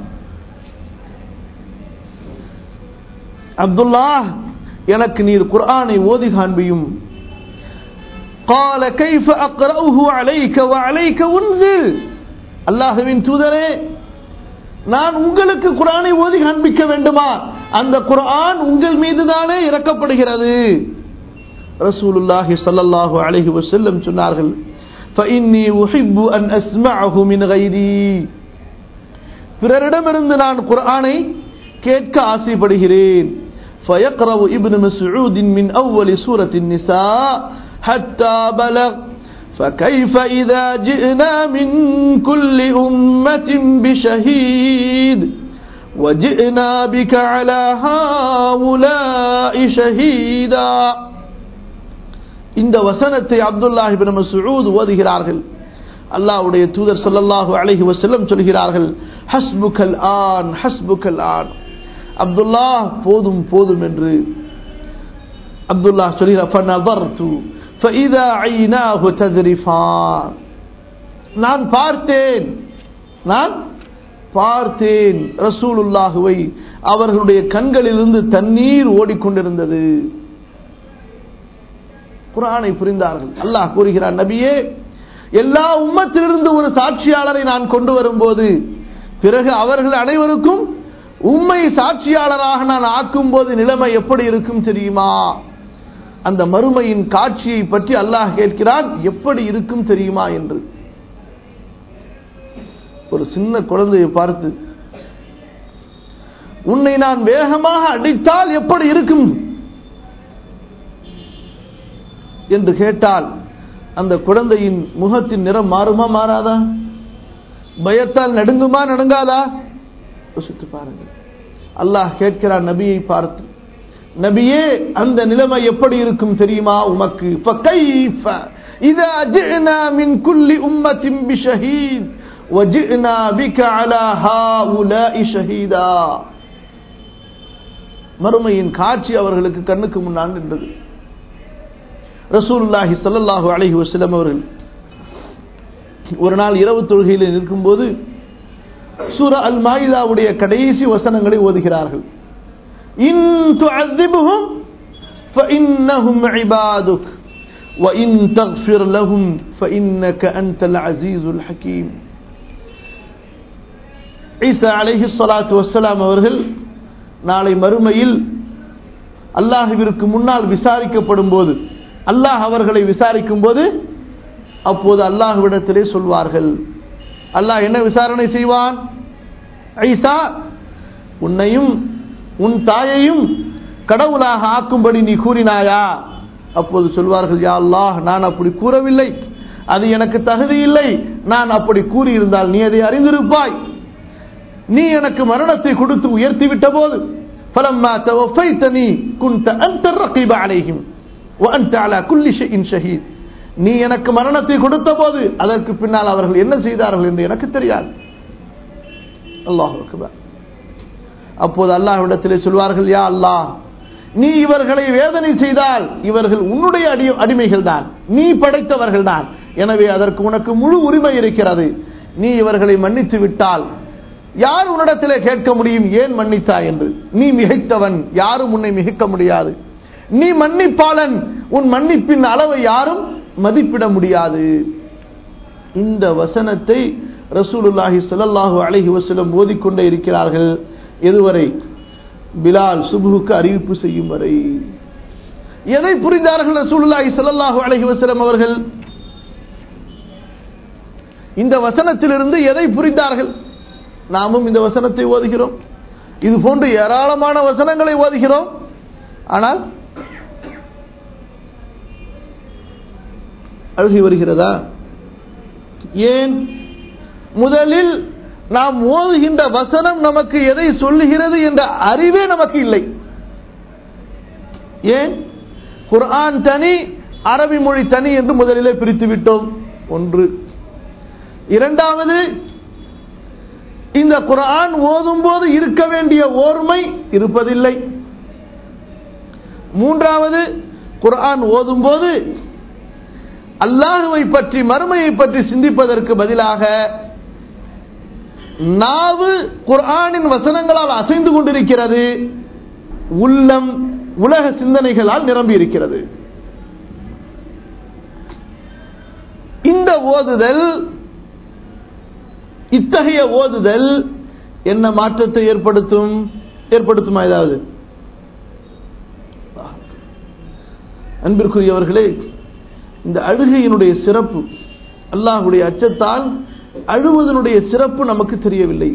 அப்துல்லாஹ் எனக்கு நீர் குர்ஆனை ஓதி காண்பியும் قال كيف أقرأه عليك وعليك أنزل அல்லாஹ்வின் தூதரே நான் உங்களுக்கு குர்ஆனை ஓதி காண்பிக்க வேண்டுமா அந்த குர்ஆன் உங்கள் மீதுதானே இறக்கப்படுகிறது ரசூலுல்லாஹி ஸல்லல்லாஹு அலைஹி வஸல்லம் சொன்னார்கள் فإني أحب أن أسمعه من غيري பிறரிடமிருந்து நான் குர்ஆனை கேட்க ஆசைப்படுகிறேன் فيقرأ ابن مسعود من أول سورة النساء حتى بلغ فكيف إذا جئنا من كل أمة بشهيد وجئنا بك على هؤلاء شهيدا இந்த வசனத்தை அப்துல்லாஹ் இப்னு மஸ்ஊத் ஓதுகிறார்கள் அல்லாஹ்வுடைய தூதர் ஸல்லல்லாஹு அலைஹி வஸல்லம் சொல்கிறார்கள் ஹஸ்புகல் ஆன் ஹஸ்புகல் ஆன் அப்துல்லா போதும் போதும் என்று அப்துல்லா சொல்கிறார் ஃபனதர்து فإذا عيناه تذرفان நான் பார்த்தேன் நான் பார்த்தேன் ரசூலுல்லாஹுவை அவர்களுடைய கண்களிலிருந்து தண்ணீர் ஓடிக்கொண்டிருந்தது குரானை புரிந்தார்கள் அல்லாஹ் கூறுகிறார் நபியே எல்லா உம்மத்திலிருந்து ஒரு சாட்சியாளரை நான் கொண்டு வரும்போது பிறகு அவர்கள் அனைவருக்கும் உண்மை சாட்சியாளராக நான் ஆக்கும் போது நிலைமை எப்படி இருக்கும் தெரியுமா அந்த மறுமையின் காட்சியை பற்றி அல்லாஹ் கேட்கிறான் எப்படி இருக்கும் தெரியுமா என்று ஒரு சின்ன குழந்தையை பார்த்து உன்னை நான் வேகமாக அடித்தால் எப்படி இருக்கும் என்று கேட்டால் அந்த குழந்தையின் முகத்தின் நிறம் மாறுமா மாறாதா பயத்தால் நடுங்குமா நடுங்காதா யோசித்து பாருங்கள் அல்லாஹ் கேட்கிறான் நபியை பார்த்து நபியே அந்த நிலைமை எப்படி இருக்கும் தெரியுமா உமக்கு فكيف إذا جئنا من كل أمة بشهيد وجئنا بك على هؤلاء شهيدا மறுமையின் காட்சி அவர்களுக்கு கண்ணுக்கு முன்னால் நின்றது ரசூலுல்லாஹி ஸல்லல்லாஹு அலைஹி வஸல்லம் அவர்கள் ஒரு நாள் இரவு தொழுகையில் நிற்கும்போது சூரா அல் மாயிதாவுடைய கடைசி வசனங்களை ஓதுகிறார்கள் இன் துஅذிபுஹும் فإنهم عبادك وإن تغفر لهم فإنك أنت العزيز الحكيم ஈசா அலைஹி ஸலாத்து வஸ்ஸலாம் அவர்கள் நாளை மறுமையில் அல்லாஹ்விற்கு முன்னால் விசாரிக்கப்படும் போது அல்லாஹ் அவர்களை விசாரிக்கும் போது அப்போது அல்லாஹ்விடத்திலே சொல்வார்கள் அல்லாஹ் என்ன விசாரணை செய்வான் ஐசா உன்னையும் உன் தாயையும் கடவுளாக ஆக்கும்படி நீ கூறினாயா அப்போது சொல்வார்கள் யா அல்லாஹ் நான் அப்படி கூறவில்லை அது எனக்கு தகுதி இல்லை நான் அப்படி கூறியிருந்தால் நீ அதை அறிந்திருப்பாய் நீ எனக்கு மரணத்தை கொடுத்து உயர்த்தி விட்ட போது فلما توفيتني كنت انت الرقيب عليهم وانت على كل شيء شهيد நீ எனக்கு மரணத்தை கொடுத்த போது அதற்கு பின்னால் அவர்கள் என்ன செய்தார்கள் என்று எனக்கு தெரியாது அல்லாஹ் அப்போது அல்லாஹ்விடத்திலே சொல்வார்கள் யா அல்லாஹ் நீ இவர்களை வேதனை செய்தால் இவர்கள் உன்னுடைய அடி அடிமைகள் தான் நீ படைத்தவர்கள் தான் எனவே அதற்கு உனக்கு முழு உரிமை இருக்கிறது நீ இவர்களை மன்னித்து விட்டால் யார் உன்னிடத்திலே கேட்க முடியும் ஏன் மன்னித்தாய் என்று நீ மிகைத்தவன் யாரும் உன்னை மிகைக்க முடியாது நீ மன்னிப்பாளன் உன் மன்னிப்பின் அளவை யாரும் மதிப்பிட முடியாது இந்த வசனத்தை ரசூலுல்லாஹி ஸல்லல்லாஹு அலைஹி வஸல்லம் ஓதிக்கொண்டே இருக்கிறார்கள் எதுவரை பிலால் சுபுக்கு அறிவிப்பு செய்யும் வரை எதை புரிந்தார்கள் ரசூலுல்லாஹி ஸல்லல்லாஹு அலைஹி வஸல்லம் அவர்கள் இந்த வசனத்திலிருந்து எதை புரிந்தார்கள் நாமும் இந்த வசனத்தை ஓதுகிறோம் இது போன்று ஏராளமான வசனங்களை ஓதுகிறோம் ஆனால் அழுகி வருகிறதா ஏன் முதலில் நாம் ஓதுகின்ற வசனம் நமக்கு எதை சொல்லுகிறது என்ற அறிவே நமக்கு இல்லை ஏன் குர்ஆன் தனி அரபி மொழி தனி என்று முதலிலே பிரித்து விட்டோம் ஒன்று இரண்டாவது இந்த குரான் ஓதும் போது இருக்க வேண்டிய ஓர்மை இருப்பதில்லை மூன்றாவது குரான் ஓதும் போது அல்லாஹுவை பற்றி மறுமையை பற்றி சிந்திப்பதற்கு பதிலாக நாவு குர்ஆனின் வசனங்களால் அசைந்து கொண்டிருக்கிறது உள்ளம் உலக சிந்தனைகளால் நிரம்பி இருக்கிறது இந்த ஓதுதல் இத்தகைய ஓதுதல் என்ன மாற்றத்தை ஏற்படுத்தும் ஏற்படுத்துமா ஏதாவது அன்பிற்குரியவர்களே இந்த அழுகையினுடைய சிறப்பு அல்லாஹுடைய அச்சத்தால் அழுவதனுடைய சிறப்பு நமக்கு தெரியவில்லை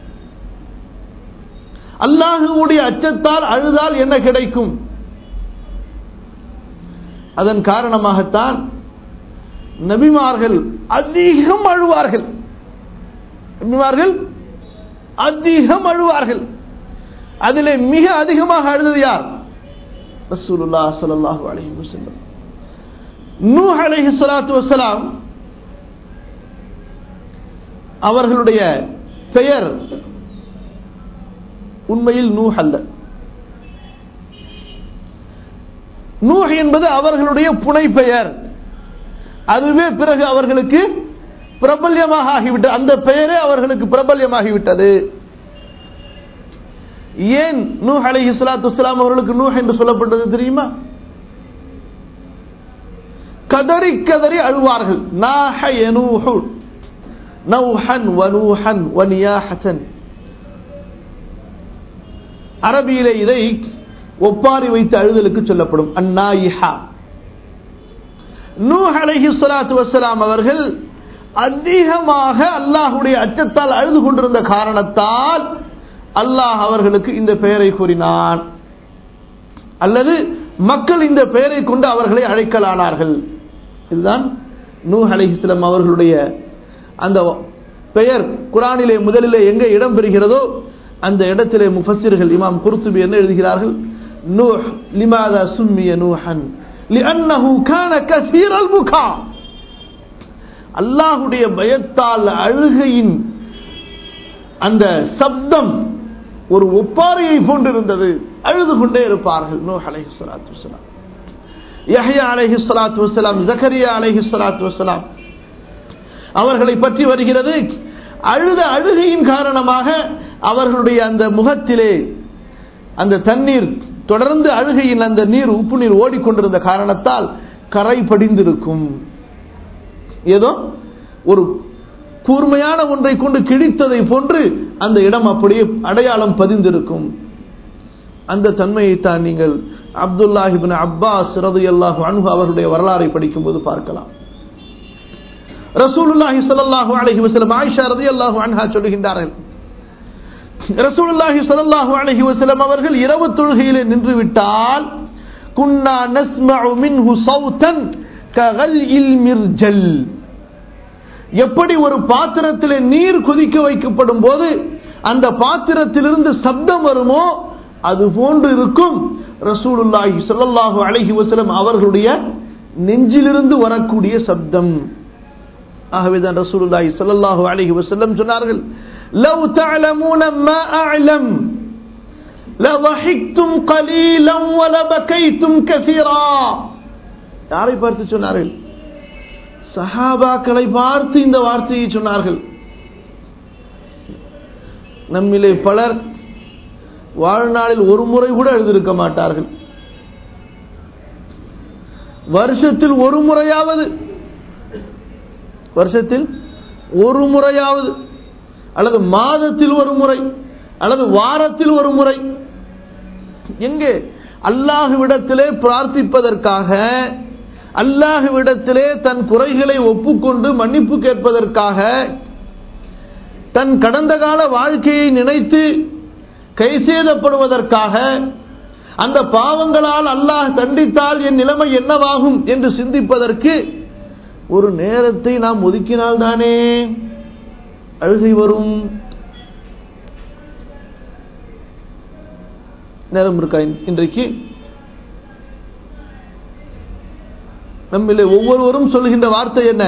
அல்லாஹுடைய அச்சத்தால் அழுதால் என்ன கிடைக்கும் அதன் காரணமாகத்தான் நபிமார்கள் அதிகம் அழுவார்கள் நபிமார்கள் அதிகம் அழுவார்கள் அதிலே மிக அதிகமாக அழுதது யார் ரசூலுல்லா ஸல்லல்லாஹு அலைஹி வஸல்லம் நூஹ் அலைஹி ஸலாத்து வஸலாம் அவர்களுடைய பெயர் உண்மையில் நூஹ் அல்ல நூஹ் என்பது அவர்களுடைய புனை பெயர் அதுவே பிறகு அவர்களுக்கு பிரபல்யமாக ஆகிவிட்டது அந்த பெயரே அவர்களுக்கு பிரபல்யமாகிவிட்டது ஏன் நூஹ் அலைஹி ஸலாத்து வஸலாம் அவர்களுக்கு நூஹ் என்று சொல்லப்பட்டது தெரியுமா கதறி கதறி அழுவார்கள் நாஹ யனூஹு நௌஹன் வனூஹன் வனியாஹன் அரபியிலே இதை ஒப்பாரி வைத்து அழுதலுக்கு சொல்லப்படும் அந்நாயிஹா நூஹ் அலைஹி ஸலாத்து வஸலாம் அவர்கள் அதிகமாக அல்லாஹ்வுடைய அச்சத்தால் அழுது கொண்டிருந்த காரணத்தால் அல்லாஹ் அவர்களுக்கு இந்த பெயரை கூறினான் அல்லது மக்கள் இந்த பெயரை கொண்டு அவர்களை அழைக்கலானார்கள் இதுதான் நூஹ் அலைஹிஸ்லாம் அவர்களுடைய அந்த பெயர் குரானிலே முதலிலே எங்கே இடம் பெறுகிறதோ அந்த இடத்திலே முஃபஸ்ஸிர்கள் இமாம் குர்துபி என்ன எழுதுகிறார்கள் நூஹ் லிமாதா சும்மிய நூஹன் லிஅன்னஹு கான கஸீரல் புகா அல்லாஹ்வுடைய பயத்தால் அழுகையின் அந்த சப்தம் ஒரு ஒப்பாரியை போன்றிருந்தது அழுது கொண்டே இருப்பார்கள் நூஹ் அலைஹி ஸலாத்து வஸலாம் யஹ்யா அலைஹி ஸலாத்து வஸலாம் ஜக்கரியா அலைஹி ஸலாத்து வஸலாம் அவர்களை பற்றி வருகிறது அழுத அழுகையின் காரணமாக அவர்களுடைய அந்த முகத்திலே அந்த தண்ணீர் தொடர்ந்து அழுகையின் அந்த நீர் உப்பு நீர் ஓடிக்கொண்டிருந்த காரணத்தால் கரை படிந்திருக்கும் ஏதோ ஒரு கூர்மையான ஒன்றை கொண்டு கிழித்ததை போன்று அந்த இடம் அப்படியே அடையாளம் பதிந்திருக்கும் அந்த தன்மையைத்தான் நீங்கள் அப்துல்லாஹிபின் அப்பாஸ் ரதையல்லாஹு அன்ஹு அவர்களுடைய வரலாறை படிக்கும்போது பார்க்கலாம் ரசூலுல்லாஹி ஸல்லல்லாஹு அலைஹி வஸல்லம் ஆயிஷா ரலியல்லாஹு அன்ஹா சொல்லுகின்றார்கள் ரசூலுல்லாஹி ஸல்லல்லாஹு அலைஹி வஸல்லம் அவர்கள் இரவு தொழுகையிலே நின்று விட்டால் குன்னா நஸ்மஉ மின்ஹு சௌதன் ககல்இல் மிர்ஜல் எப்படி ஒரு பாத்திரத்திலே நீர் கொதிக்க வைக்கப்படும் போது அந்த பாத்திரத்திலிருந்து சப்தம் வருமோ அது போன்று இருக்கும் ரசூலுல்லாஹி ஸல்லல்லாஹு அலைஹி வஸல்லம் அவர்களுடைய நெஞ்சிலிருந்து வரக்கூடிய சப்தம் ஆகவேதான் ரசூலுல்லாஹி ஸல்லல்லாஹு அலைஹி வஸல்லம் சொன்னார்கள் லவ் தஅலமூன மா அஅலம் لضحكتم قليلا ولبكيتم كثيرا யாரை பார்த்து சொன்னார்கள் சஹாபாக்களை பார்த்து இந்த வார்த்தையை சொன்னார்கள் நம்மிலே பலர் வாழ்நாளில் ஒரு முறை கூட எழுதியிருக்க மாட்டார்கள் வருஷத்தில் ஒரு முறையாவது வருஷத்தில் ஒரு முறையாவது அல்லது மாதத்தில் ஒரு முறை அல்லது வாரத்தில் ஒரு முறை எங்கே அல்லாஹுவிடத்திலே பிரார்த்திப்பதற்காக அல்லாஹுவிடத்திலே தன் குறைகளை ஒப்புக்கொண்டு மன்னிப்பு கேட்பதற்காக தன் கடந்த கால வாழ்க்கையை நினைத்து கைசேதப்படுவதற்காக அந்த பாவங்களால் அல்லாஹ் தண்டித்தால் என் நிலைமை என்னவாகும் என்று சிந்திப்பதற்கு ஒரு நேரத்தை நாம் ஒதுக்கினால் தானே அழுகை வரும் நேரம் இருக்கா இன்றைக்கு நம்மிலே ஒவ்வொருவரும் சொல்லுகின்ற வார்த்தை என்ன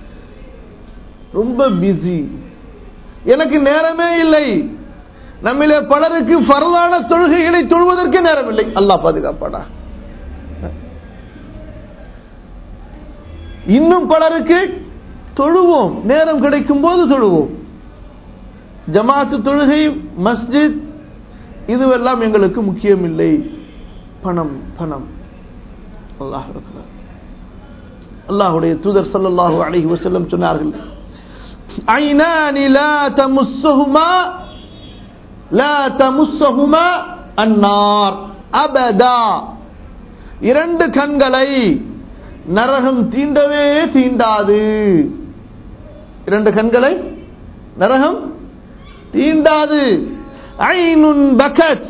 ரொம்ப பிஸி எனக்கு நேரமே இல்லை நம்மிலே பலருக்கு பரலான தொழுகைகளை தொழுவதற்கு நேரம் இல்லை அல்லாஹ் பாதுகாப்பாடா இன்னும் பலருக்கு தொழுவோம் நேரம் கிடைக்கும் போது தொழுவோம் ஜமாத்து தொழுகை மஸ்ஜித் இதுவெல்லாம் எங்களுக்கு முக்கியம் இல்லை பணம் பணம் அல்லாஹ் இருக்கிறார் அல்லாஹுடைய தூதர் சல்லல்லாஹு அலைஹி வஸல்லம் சொன்னார்கள் ஐனானி லா தமுஸ்ஸுஹுமா லா தமுஸ்ஸுஹுமா அன்னார் அபதா இரண்டு கண்களை நரகம் தீண்டவே தீண்டாது இரண்டு கண்களை நரகம் தீண்டாது ஐனுன் பகத்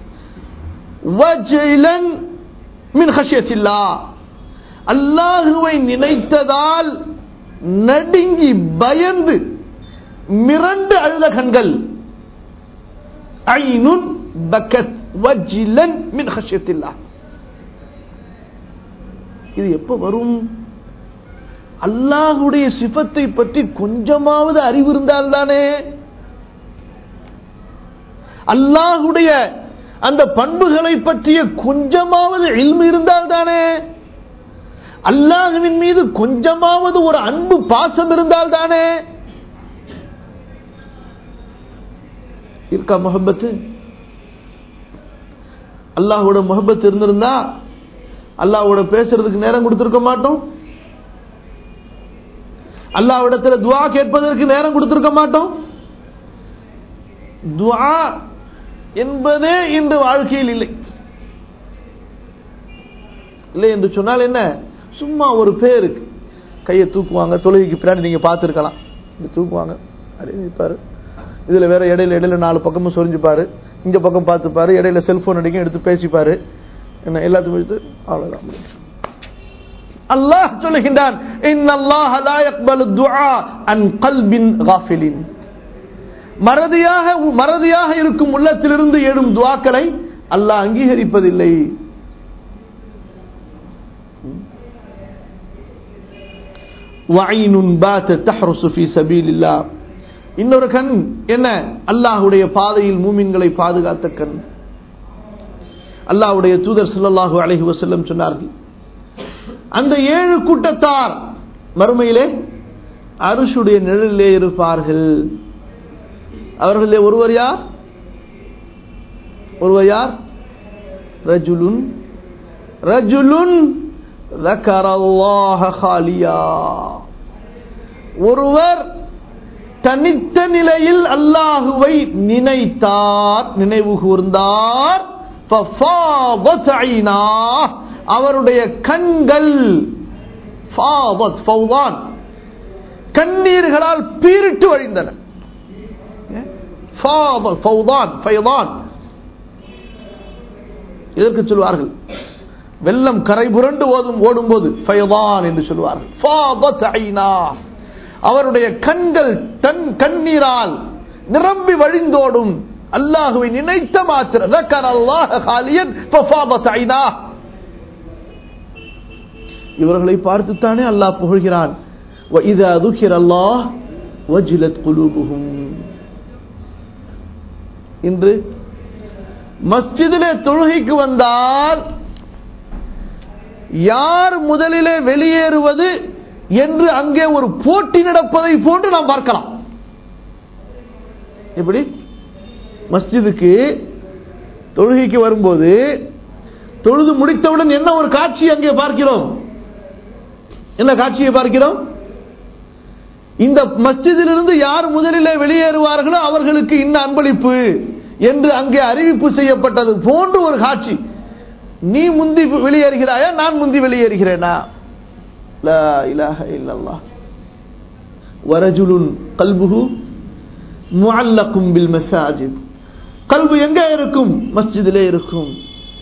வஜிலன் மின் ஹஷியத்தில்லா அல்லாஹுவை நினைத்ததால் நடுங்கி பயந்து மிரண்டு அழுத கண்கள் ஐனுன் பக்கத் வஜிலன் மின் ஹஷியத்தில்லா இது எப்ப வரும் அல்லாஹுடைய சிபத்தை பற்றி கொஞ்சமாவது அறிவு இருந்தால் தானே அல்லாஹுடைய அந்த பண்புகளை பற்றிய கொஞ்சமாவது இல்மு இருந்தால் தானே அல்லாஹுவின் மீது கொஞ்சமாவது ஒரு அன்பு பாசம் இருந்தால் தானே இருக்கா முகப்பத்து அல்லாஹோட முகப்பத்து இருந்திருந்தா அல்லாஹோட பேசுறதுக்கு நேரம் கொடுத்திருக்க மாட்டோம் அல்லாவிடத்துல துவா கேட்பதற்கு நேரம் கொடுத்திருக்க மாட்டோம் துவா என்பதே இன்று வாழ்க்கையில் இல்லை இல்லை என்று சொன்னால் என்ன சும்மா ஒரு பேருக்கு கையை தூக்குவாங்க தொழுகைக்கு பின்னாடி நீங்க பார்த்துருக்கலாம் தூக்குவாங்க அப்படியே நிற்பாரு இதுல வேற இடையில இடையில நாலு பக்கமும் சொரிஞ்சுப்பாரு இந்த பக்கம் பார்த்துப்பாரு இடையில செல்போன் அடிக்கும் எடுத்து பேசிப்பாரு என்ன எல்லாத்துக்கும் அவ்வளவுதான் அல்லாஹ் சொல்லுகின்றான் இன்னல்லாஹ லா யக்பலு துஆ அன் கல்பின் காஃபிலின் மறதியாக மறதியாக இருக்கும் உள்ளத்திலிருந்து எழும் துவாக்களை அல்லாஹ் அங்கீகரிப்பதில்லை வஐனுன் பாத தஹ்ருசு ஃபீ சபீலில்லாஹ் இன்னொரு கண் என்ன அல்லாஹ்வுடைய பாதையில் மூமின்களை பாதுகாத்த கண் அல்லாஹ்வுடைய தூதர் ஸல்லல்லாஹு அலைஹி வஸல்லம் சொன்னார்கள் அந்த ஏழு கூட்டத்தார் மறுமையிலே அருஷுடைய நிழலிலே இருப்பார்கள் அவர்களே ஒருவர் யார் ஒருவர் யார் ரஜுலுன் ரஜுலுன் ذكر الله خاليا ஒருவர் தனித்த நிலையில் அல்லாஹுவை நினைத்தார் நினைவு கூர்ந்தார் ففاضت عيناه அவருடைய கண்கள் ஃபாவத் ஃபௌதான் கண்ணீர்களால் பீரிட்டு வழிந்தன ஃபாவத் ஃபௌதான் ஃபைதான் இதற்கு சொல்வார்கள் வெள்ளம் கரை புரண்டு ஓதும் ஓடும்போது ஃபைதான் என்று சொல்வார்கள் ஃபாவத் ஐனா அவருடைய கண்கள் தன் கண்ணீரால் நிரம்பி வழிந்தோடும் அல்லாஹுவை நினைத்த மாத்திர ذكر الله خاليا ففاضت عيناه இவர்களை பார்த்துத்தானே அல்லாஹ் புகழ்கிறான் وَإِذَا ذُكِرَ اللَّهُ وَجِلَتْ قُلُوبُهُمْ இன்று மஸ்ஜிதிலே தொழுகைக்கு வந்தால் யார் முதலிலே வெளியேறுவது என்று அங்கே ஒரு போட்டி நடப்பதை போன்று நாம் பார்க்கலாம் எப்படி மஸ்ஜிதுக்கு தொழுகைக்கு வரும்போது தொழுது முடித்தவுடன் என்ன ஒரு காட்சி அங்கே பார்க்கிறோம் என்ன காட்சியை பார்க்கிறோம் இந்த மஸ்ஜிதிலிருந்து யார் முதலிலே வெளியேறுவார்களோ அவர்களுக்கு இன்ன அன்பளிப்பு என்று அங்கே அறிவிப்பு செய்யப்பட்டது போன்று ஒரு காட்சி நீ முந்தி வெளியேறுகிறாயா நான் முந்தி வெளியேறுகிறேனா லா இலாஹ இல்லல்லாஹ் வரஜுலுன் கல்புஹு முஅல்லகும் பில் மசாஜித் கல்பு எங்க இருக்கும் மஸ்ஜிதிலே இருக்கும்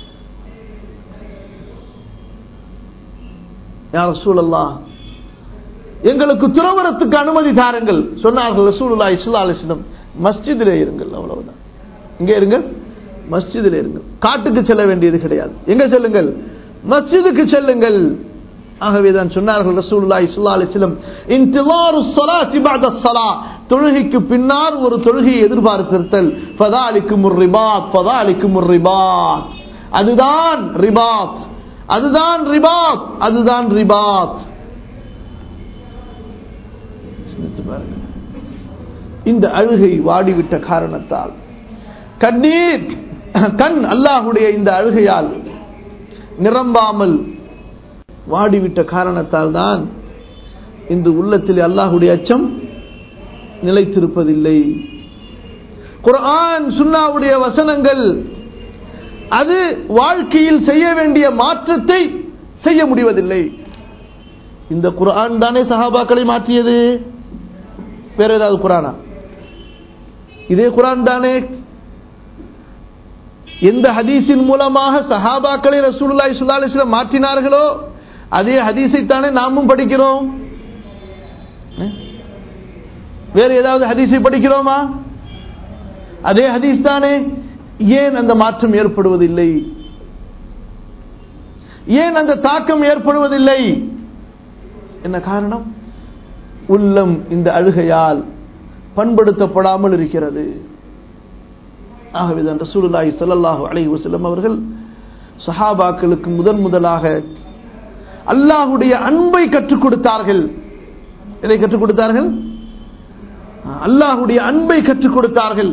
யார் ரசூலல்லாஹ் எங்களுக்கு துறவரத்துக்கு அனுமதி தாருங்கள் சொன்னார்கள் ரசூலுல்லாஹி ஸல்லல்லாஹு அலைஹி வஸல்லம் மஸ்ஜிதிலே இருங்கள் அவ்வளவுதான் இங்கே இருங்கள் மஸ்ஜிதில் இருங்கள் காட்டுக்கு செல்ல வேண்டியது கிடையாது எங்க செல்லுங்கள் மஸ்ஜிதுக்கு செல்லுங்கள் ஆகவே தான் சொன்னார்கள் ரசூலுல்லாஹி ஸல்லல்லாஹு அலைஹி வஸல்லம் இன்திலாரு ஸலாத்தி பஅத ஸலா தொழுகைக்கு பின்னால் ஒரு தொழுகையை எதிர்பார்த்திருத்தல் ஃபதாலிக்கும் ரிபாத் ஃபதாலிக்கும் ரிபாத் அதுதான் ரிபாத் அதுதான் ரிபாத் அதுதான் ரிபாத் சிந்தித்து பாருங்க இந்த அழுகை வாடிவிட்ட காரணத்தால் கண்ணீர் கண் அல்லாஹுடைய இந்த அழுகையால் நிரம்பாமல் வாடிவிட்ட காரணத்தால் தான் இன்று உள்ளத்தில் அல்லாஹுடைய அச்சம் நிலைத்திருப்பதில்லை குர்ஆன் சுன்னாவுடைய வசனங்கள் அது வாழ்க்கையில் செய்ய வேண்டிய மாற்றத்தை செய்ய முடிவதில்லை இந்த குர்ஆன் தானே சஹாபாக்களை மாற்றியது வேற ஏதாவது குரானா இதே குரான் தானே எந்த ஹதீஸின் மூலமாக சஹாபாக்களை ரசூலுல்லாஹி ஸல்லல்லாஹு அலைஹி வஸல்லம் மாற்றினார்களோ அதே ஹதீஸை தானே நாமும் படிக்கிறோம் வேற ஏதாவது ஹதீஸை படிக்கிறோமா அதே ஹதீஸ் தானே ஏன் அந்த மாற்றம் ஏற்படுவதில்லை ஏன் அந்த தாக்கம் ஏற்படுவதில்லை என்ன காரணம் உள்ளம் இந்த அழுகையால் பண்படுத்தப்படாமல் இருக்கிறது ஆகவேதான் ரசூலுல்லாஹி ஸல்லல்லாஹு அலைஹி வஸல்லம் அவர்கள் சஹாபாக்களுக்கு முதன் முதலாக அல்லாஹுடைய அன்பை கற்றுக் கொடுத்தார்கள் எதை கற்றுக் கொடுத்தார்கள் அல்லாஹுடைய அன்பை கற்றுக் கொடுத்தார்கள்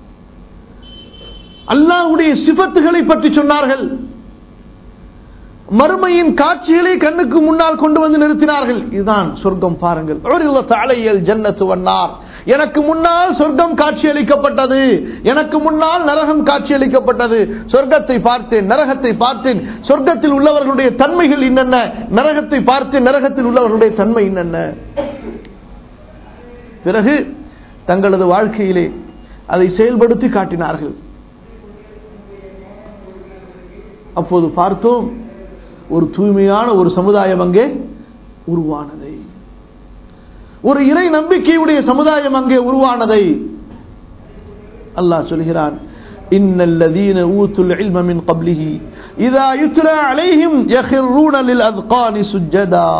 அல்லாஹுடைய சிபத்துகளை பற்றி சொன்னார்கள் மறுமையின் காட்சிகளை கண்ணுக்கு முன்னால் கொண்டு வந்து நிறுத்தினார்கள் இதுதான் சொர்க்கம் பாருங்கள் தாளையல் ஜன்னத்து வண்ணார் எனக்கு முன்னால் சொர்க்கம் காட்சியளிக்கப்பட்டது எனக்கு முன்னால் நரகம் காட்சியளிக்கப்பட்டது சொர்க்கத்தை பார்த்தேன் நரகத்தை பார்த்தேன் சொர்க்கத்தில் உள்ளவர்களுடைய தன்மைகள் என்னென்ன நரகத்தை பார்த்தேன் நரகத்தில் உள்ளவர்களுடைய தன்மை என்னென்ன பிறகு தங்களது வாழ்க்கையிலே அதை செயல்படுத்தி காட்டினார்கள் அப்போது பார்த்தோம் ஒரு தூய்மையான ஒரு சமுதாயம் அங்கே உருவானதை ஒரு இறை நம்பிக்கையுடைய சமுதாயம் அங்கே உருவானதை அல்லாஹ் சொல்கிறான் إن الذين أوتوا العلم من قبله إذا يتلى عليهم يخرون للأذقان سجدا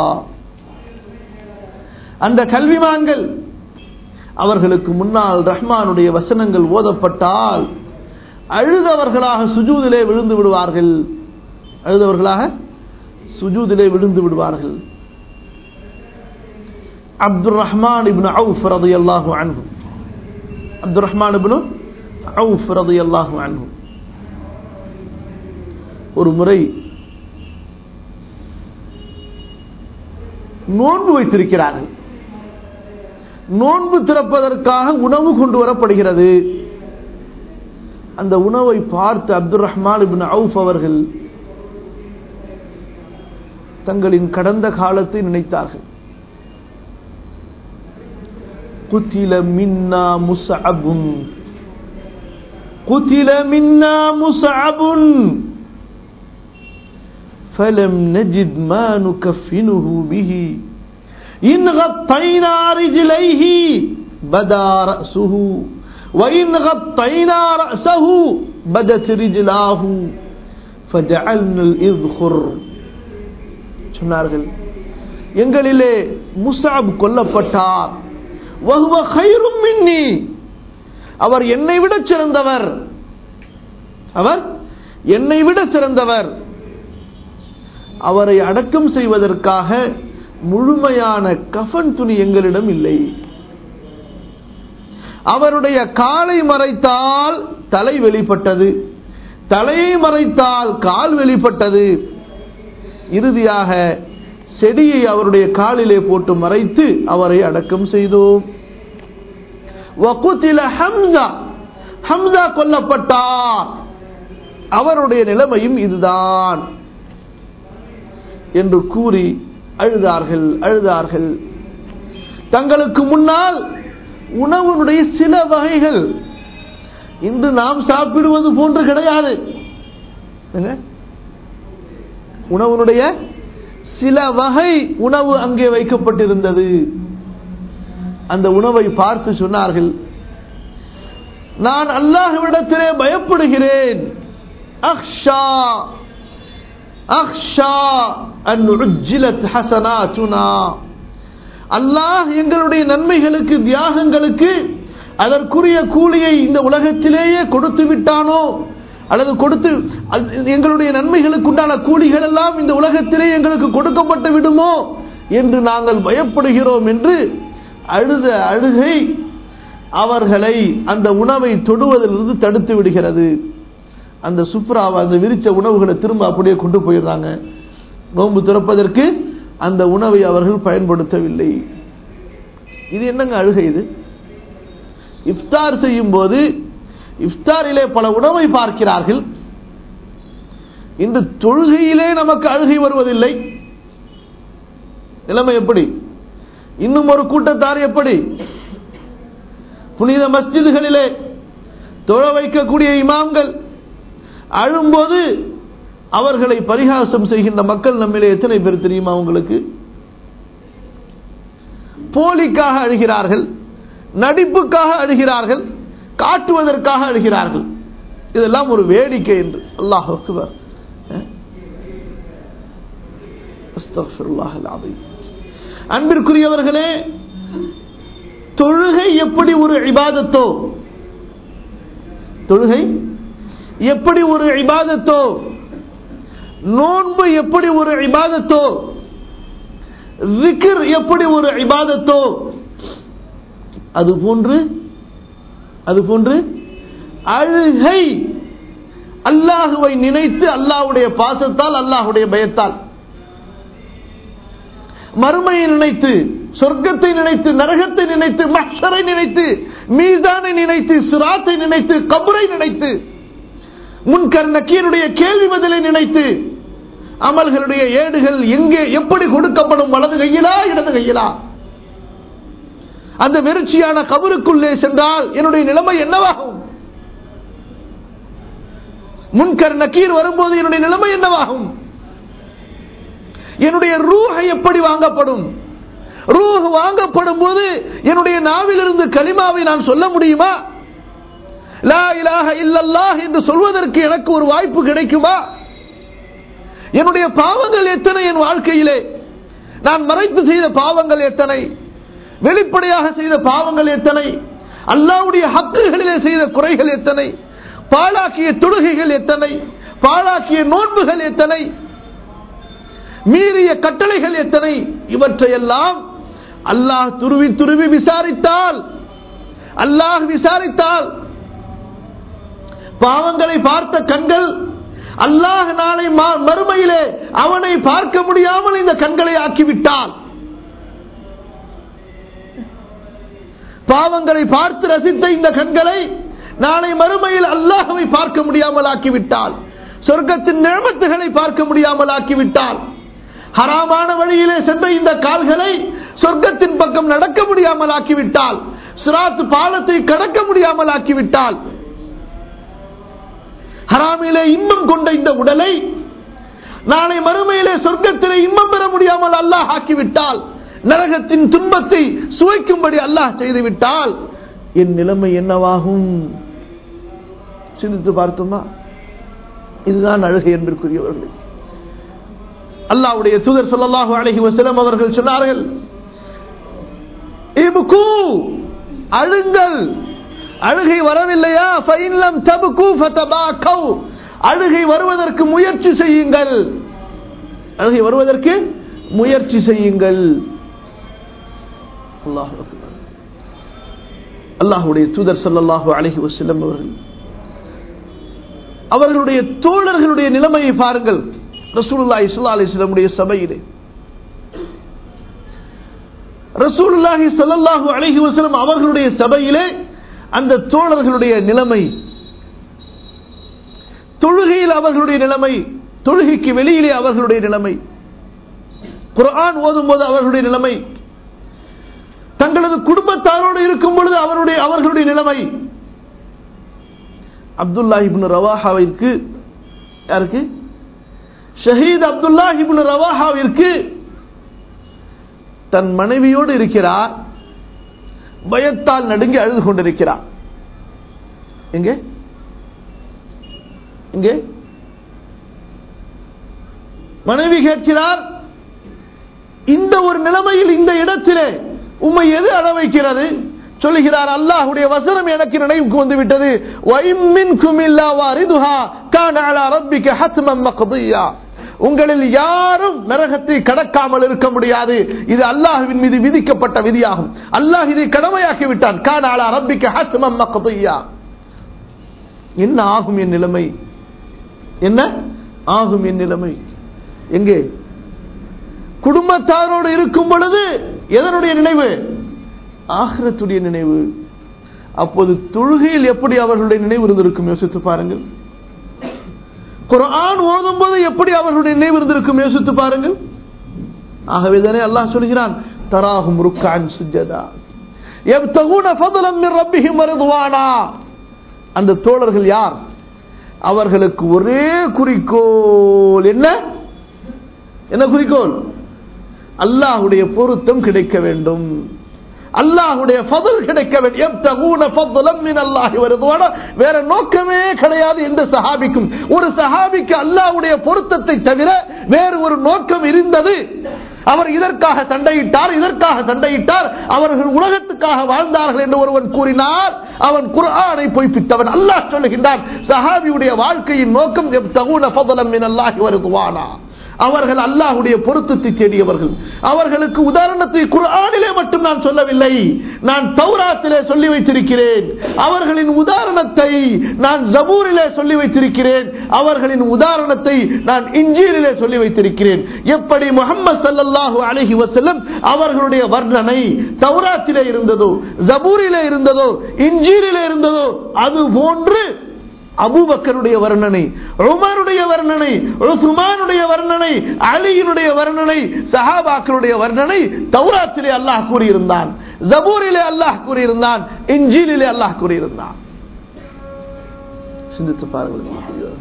அந்த கல்விமான்கள் அவர்களுக்கு முன்னால் ரஹ்மானுடைய வசனங்கள் ஓதப்பட்டால் அழுதவர்களாக சுஜூதிலே விழுந்து விடுவார்கள் அழுதவர்களாக சுஜூதிலே விழுந்து விடுவார்கள் அப்துல் ரஹ்மான் இப்னு அவுஃப் ரலியல்லாஹு அன்ஹு அப்துல் ரஹ்மான் இப்னு அவுஃப் ரலியல்லாஹு அன்ஹு ஒரு முறை நோன்பு வைத்திருக்கிறார்கள் நோன்பு திறப்பதற்காக உணவு கொண்டு வரப்படுகிறது அந்த உணவை பார்த்து அப்துல் ரஹ்மான் இபின் அவுஃப் அவர்கள் தங்களின் கடந்த காலத்தை நினைத்தார்கள் குத்தில மின்னா முசஅபுன் குத்தில மின்னா முசஅபுன் فلم نجد ما نكفنه به إن غطينا رجليه بدا رأسه وإن غطينا رأسه بدت رجلاه فجعلنا الإذخر சொன்னார்கள் எங்களிலே முசாப் கொல்லப்பட்டார் வகுவ கைரும் மின்னி அவர் என்னை விட சிறந்தவர் அவர் என்னை விட சிறந்தவர் அவரை அடக்கம் செய்வதற்காக முழுமையான கஃன் துணி எங்களிடம் இல்லை அவருடைய காலை மறைத்தால் தலை வெளிப்பட்டது தலையை மறைத்தால் கால் வெளிப்பட்டது இறுதியாக செடியை அவருடைய காலிலே போட்டு மறைத்து அவரை அடக்கம் செய்தோம் ஹம்சா ஹம்சா கொல்லப்பட்டார் அவருடைய நிலைமையும் இதுதான் என்று கூறி அழுதார்கள் அழுதார்கள் தங்களுக்கு முன்னால் உணவுடைய சில வகைகள் இன்று நாம் சாப்பிடுவது போன்று கிடையாது உணவுடைய சில வகை உணவு அங்கே வைக்கப்பட்டிருந்தது அந்த உணவை பார்த்து சொன்னார்கள் நான் அல்லாஹ்விடத்திலே பயப்படுகிறேன் அக்ஷா அக்ஷா அன் உஜ்ஜிலத் ஹசனாத்துனா அல்லாஹ் எங்களுடைய நன்மைகளுக்கு தியாகங்களுக்கு அதற்குரிய கூலியை இந்த உலகத்திலேயே கொடுத்து விட்டானோ அல்லது கொடுத்து எங்களுடைய நன்மைகளுக்கு உண்டான கூலிகள் எல்லாம் இந்த உலகத்திலே எங்களுக்கு கொடுக்கப்பட்டு விடுமோ என்று நாங்கள் பயப்படுகிறோம் என்று அழுத அழுகை அவர்களை அந்த உணவை தொடுவதிலிருந்து தடுத்து விடுகிறது அந்த சுப்ராவை அந்த விரிச்ச உணவுகளை திரும்ப அப்படியே கொண்டு போயிடுறாங்க நோன்பு திறப்பதற்கு அந்த உணவை அவர்கள் பயன்படுத்தவில்லை இது என்னங்க அழுகை இது இஃப்தார் செய்யும் போது இஃப்தாரிலே பல உணவை பார்க்கிறார்கள் இந்த தொழுகையிலே நமக்கு அழுகை வருவதில்லை நிலைமை எப்படி இன்னும் ஒரு கூட்டத்தார் எப்படி புனித மஸ்ஜிதுகளிலே தொழ வைக்கக்கூடிய இமாம்கள் அழும்போது அவர்களை பரிகாசம் செய்கின்ற மக்கள் நம்மிலே எத்தனை பேர் தெரியுமா உங்களுக்கு போலிக்காக அழுகிறார்கள் நடிப்புக்காக அழுகிறார்கள் காட்டுவதற்காக அழுகிறார்கள் இதெல்லாம் ஒரு வேடிக்கை என்று அல்லாஹ் அக்பர் அன்பிற்குரியவர்களே தொழுகை எப்படி ஒரு இபாதத்தோ தொழுகை எப்படி ஒரு இபாதத்தோ நோன்பு எப்படி ஒரு இபாதத்தோ விக்கிர் எப்படி ஒரு இபாதத்தோ அது போன்று அது போன்று அழுகை அல்லாஹுவை நினைத்து அல்லாஹுடைய பாசத்தால் அல்லாஹுடைய பயத்தால் மறுமையை நினைத்து சொர்க்கத்தை நினைத்து நரகத்தை நினைத்து மஹ்ஷரை நினைத்து மீதானை நினைத்து சிராத்தை நினைத்து கபரை நினைத்து முன்கர் நக்கீருடைய கேள்வி பதிலை நினைத்து அமல்களுடைய ஏடுகள் எங்கே எப்படி கொடுக்கப்படும் வலது கையிலா இடது கையிலா அந்த வெறிச்சியான கபருக்குள்ளே சென்றால் என்னுடைய நிலைமை என்னவாகும் முன்கர் நக்கீர் வரும்போது என்னுடைய நிலைமை என்னவாகும் என்னுடைய ரூஹ எப்படி வாங்கப்படும் ரூஹ் வாங்கப்படும் போது என்னுடைய நாவிலிருந்து கலிமாவை நான் சொல்ல முடியுமா லா இலாஹ இல்லல்லாஹ் என்று சொல்வதற்கு எனக்கு ஒரு வாய்ப்பு கிடைக்குமா என்னுடைய பாவங்கள் எத்தனை என் வாழ்க்கையிலே நான் மறைத்து செய்த பாவங்கள் எத்தனை வெளிப்படையாக செய்த பாவங்கள் எத்தனை அல்லாவுடைய ஹக்குகளிலே செய்த குறைகள் எத்தனை பாழாக்கிய தொழுகைகள் எத்தனை பாழாக்கிய நோன்புகள் எத்தனை மீறிய கட்டளைகள் எத்தனை இவற்றையெல்லாம் அல்லாஹ் துருவி துருவி விசாரித்தால் அல்லாஹ் விசாரித்தால் பாவங்களை பார்த்த கண்கள் அல்லாஹ் நாளை மறுமையிலே அவனை பார்க்க முடியாமல் இந்த கண்களை ஆக்கிவிட்டால் பாவங்களை பார்த்து ரசித்த இந்த கண்களை நாளை மறுமையில் அல்லாஹவை பார்க்க முடியாமல் ஆக்கிவிட்டால் சொர்க்கத்தின் நிழமத்துகளை பார்க்க முடியாமல் ஆக்கிவிட்டால் ஹராமான வழியிலே சென்ற இந்த கால்களை சொர்க்கத்தின் பக்கம் நடக்க முடியாமல் ஆக்கிவிட்டால் சிராத்து பாலத்தை கடக்க முடியாமல் ஆக்கிவிட்டால் ஹராமிலே இன்பம் கொண்ட இந்த உடலை நாளை மறுமையிலே சொர்க்கத்திலே இன்பம் பெற முடியாமல் அல்லாஹ் ஆக்கிவிட்டால் நரகத்தின் துன்பத்தை சுவைக்கும்படி அல்லாஹ் செய்துவிட்டால் என் நிலைமை என்னவாகும் சிந்தித்து பார்த்தோமா இதுதான் அழுகை என்பதற்குரியவர்கள் அல்லாவுடைய தூதர் சொல்லல்லாஹு அழகி வசலம் அவர்கள் சொன்னார்கள் அழுங்கள் அழுகை வரவில்லையா ஃபைன்லம் தபுகு ஃபதபாகவ் அழுகை வருவதற்கு முயற்சி செய்யுங்கள் அழுகை வருவதற்கு முயற்சி செய்யுங்கள் அல்லாஹ் அல்லாஹுடைய தூதர் சல்லல்லாஹு அழகி வசல்லம் அவர்கள் அவர்களுடைய தோழர்களுடைய நிலைமையை பாருங்கள் ரசூலுல்லாஹி ஸல்லல்லாஹு அலைஹி வஸல்லமுடைய சபையிலே ரசூலுல்லாஹி ஸல்லல்லாஹு அலைஹி வஸல்லம் அவர்களுடைய சபையிலே அந்த தோழர்களுடைய நிலைமை தொழுகையில் அவர்களுடைய நிலைமை தொழுகைக்கு வெளியிலே அவர்களுடைய நிலைமை குர்ஆன் ஓதும் போது அவர்களுடைய நிலைமை தங்களது குடும்பத்தாரோடு இருக்கும் பொழுது அவருடைய அவர்களுடைய நிலைமை அப்துல்லா இப்னு ரவாஹாவிற்கு யாருக்கு ஷஹீத் அப்துல்லா இப்னு ரவாஹாவிற்கு தன் மனைவியோடு இருக்கிறார் பயத்தால் நடுங்கி அழுது கொண்டிருக்கிறார் எங்கே இங்கே மனைவி கேட்கிறார் இந்த ஒரு நிலைமையில் இந்த இடத்திலே உம்மை எது அட வைக்கிறது சொல்லுகிறார் அல்லாஹுடைய வசனம் எனக்கு நினைவுக்கு வந்து விட்டது உங்களில் யாரும் நரகத்தை கடக்காமல் இருக்க முடியாது இது அல்லாஹுவின் மீது விதிக்கப்பட்ட விதியாகும் அல்லாஹ் இதை கடமையாக்கி விட்டான் காணாலா ரப்பிக்க ஹத்மம் மக்துய்யா என்ன ஆகும் என் நிலைமை என்ன ஆகும் என் நிலைமை எங்கே குடும்பத்தாரோடு இருக்கும் பொழுது எதனுடைய நினைவு ஆகிரத்துடைய நினைவு அப்போது தொழுகையில் எப்படி அவர்களுடைய நினைவு இருந்திருக்கும் யோசித்து பாருங்கள் குரான் ஓதும் போது எப்படி அவர்களுடைய நினைவு இருந்திருக்கும் யோசித்து பாருங்கள் ஆகவே தானே அல்லாஹ் சொல்கிறான் தராகும் ருக்கான் சுஜதா எப்தகுன ஃபதலம் மின் ரப்பிஹிம் ரிதுவானா அந்த தோழர்கள் யார் அவர்களுக்கு ஒரே குறிக்கோள் என்ன என்ன குறிக்கோள் அல்லாஹுடைய பொருத்தம் கிடைக்க வேண்டும் அல்லாஹுடைய ஃபதல் கிடைக்க வேண்டும் வேற நோக்கமே கிடையாது எந்த சஹாபிக்கும் ஒரு சஹாபிக்கு அல்லாஹுடைய பொருத்தத்தை தவிர வேறு ஒரு நோக்கம் இருந்தது அவர் இதற்காக சண்டையிட்டார் இதற்காக சண்டையிட்டார் அவர்கள் உலகத்துக்காக வாழ்ந்தார்கள் என்று ஒருவன் கூறினால் அவன் குர்ஆனை பொய்ப்பித்தவன் அல்லாஹ் சொல்லுகின்றான் சஹாபியுடைய வாழ்க்கையின் நோக்கம் தகுன பதலம் அல்லாஹி வருதுவானா அவர்கள் அல்லாஹுடைய பொருத்தத்தை தேடியவர்கள் அவர்களுக்கு உதாரணத்தை குர்ஆனிலே மட்டும் நான் சொல்லவில்லை நான் தௌராத்திலே சொல்லி வைத்திருக்கிறேன் அவர்களின் உதாரணத்தை நான் ஜபூரிலே சொல்லி வைத்திருக்கிறேன் அவர்களின் உதாரணத்தை நான் இஞ்சீரிலே சொல்லி வைத்திருக்கிறேன் எப்படி முகமது சல்லல்லாஹு அலைஹி வஸல்லம் அவர்களுடைய வர்ணனை தௌராத்திலே இருந்ததோ ஜபூரிலே இருந்ததோ இஞ்சீரிலே இருந்ததோ அது போன்று அபூபக்கருடைய வர்ணனை உமருடைய வர்ணனை உஸ்மானுடைய வர்ணனை அலியினுடைய வர்ணனை சஹாபாக்களுடைய வர்ணனை தௌராத்திலே அல்லாஹ் கூறியிருந்தான் ஜபூரிலே அல்லாஹ் கூறியிருந்தான் இஞ்சிலே அல்லாஹ் கூறியிருந்தான் சிந்தித்து பாருங்கள்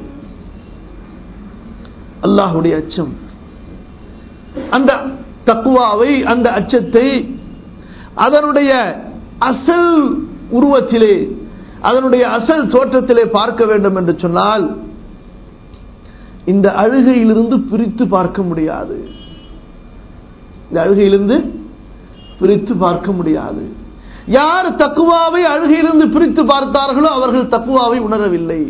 அல்லாஹுடைய அச்சம் அந்த தக்குவாவை அந்த அச்சத்தை அதனுடைய அசல் உருவத்திலே அதனுடைய அசல் தோற்றத்திலே பார்க்க வேண்டும் என்று சொன்னால் இந்த அழுகையிலிருந்து பிரித்து பார்க்க முடியாது இந்த அழுகையிலிருந்து பிரித்து பார்க்க முடியாது யார் தக்குவாவை அழுகையிலிருந்து பிரித்து பார்த்தார்களோ அவர்கள் தக்குவாவை உணரவில்லை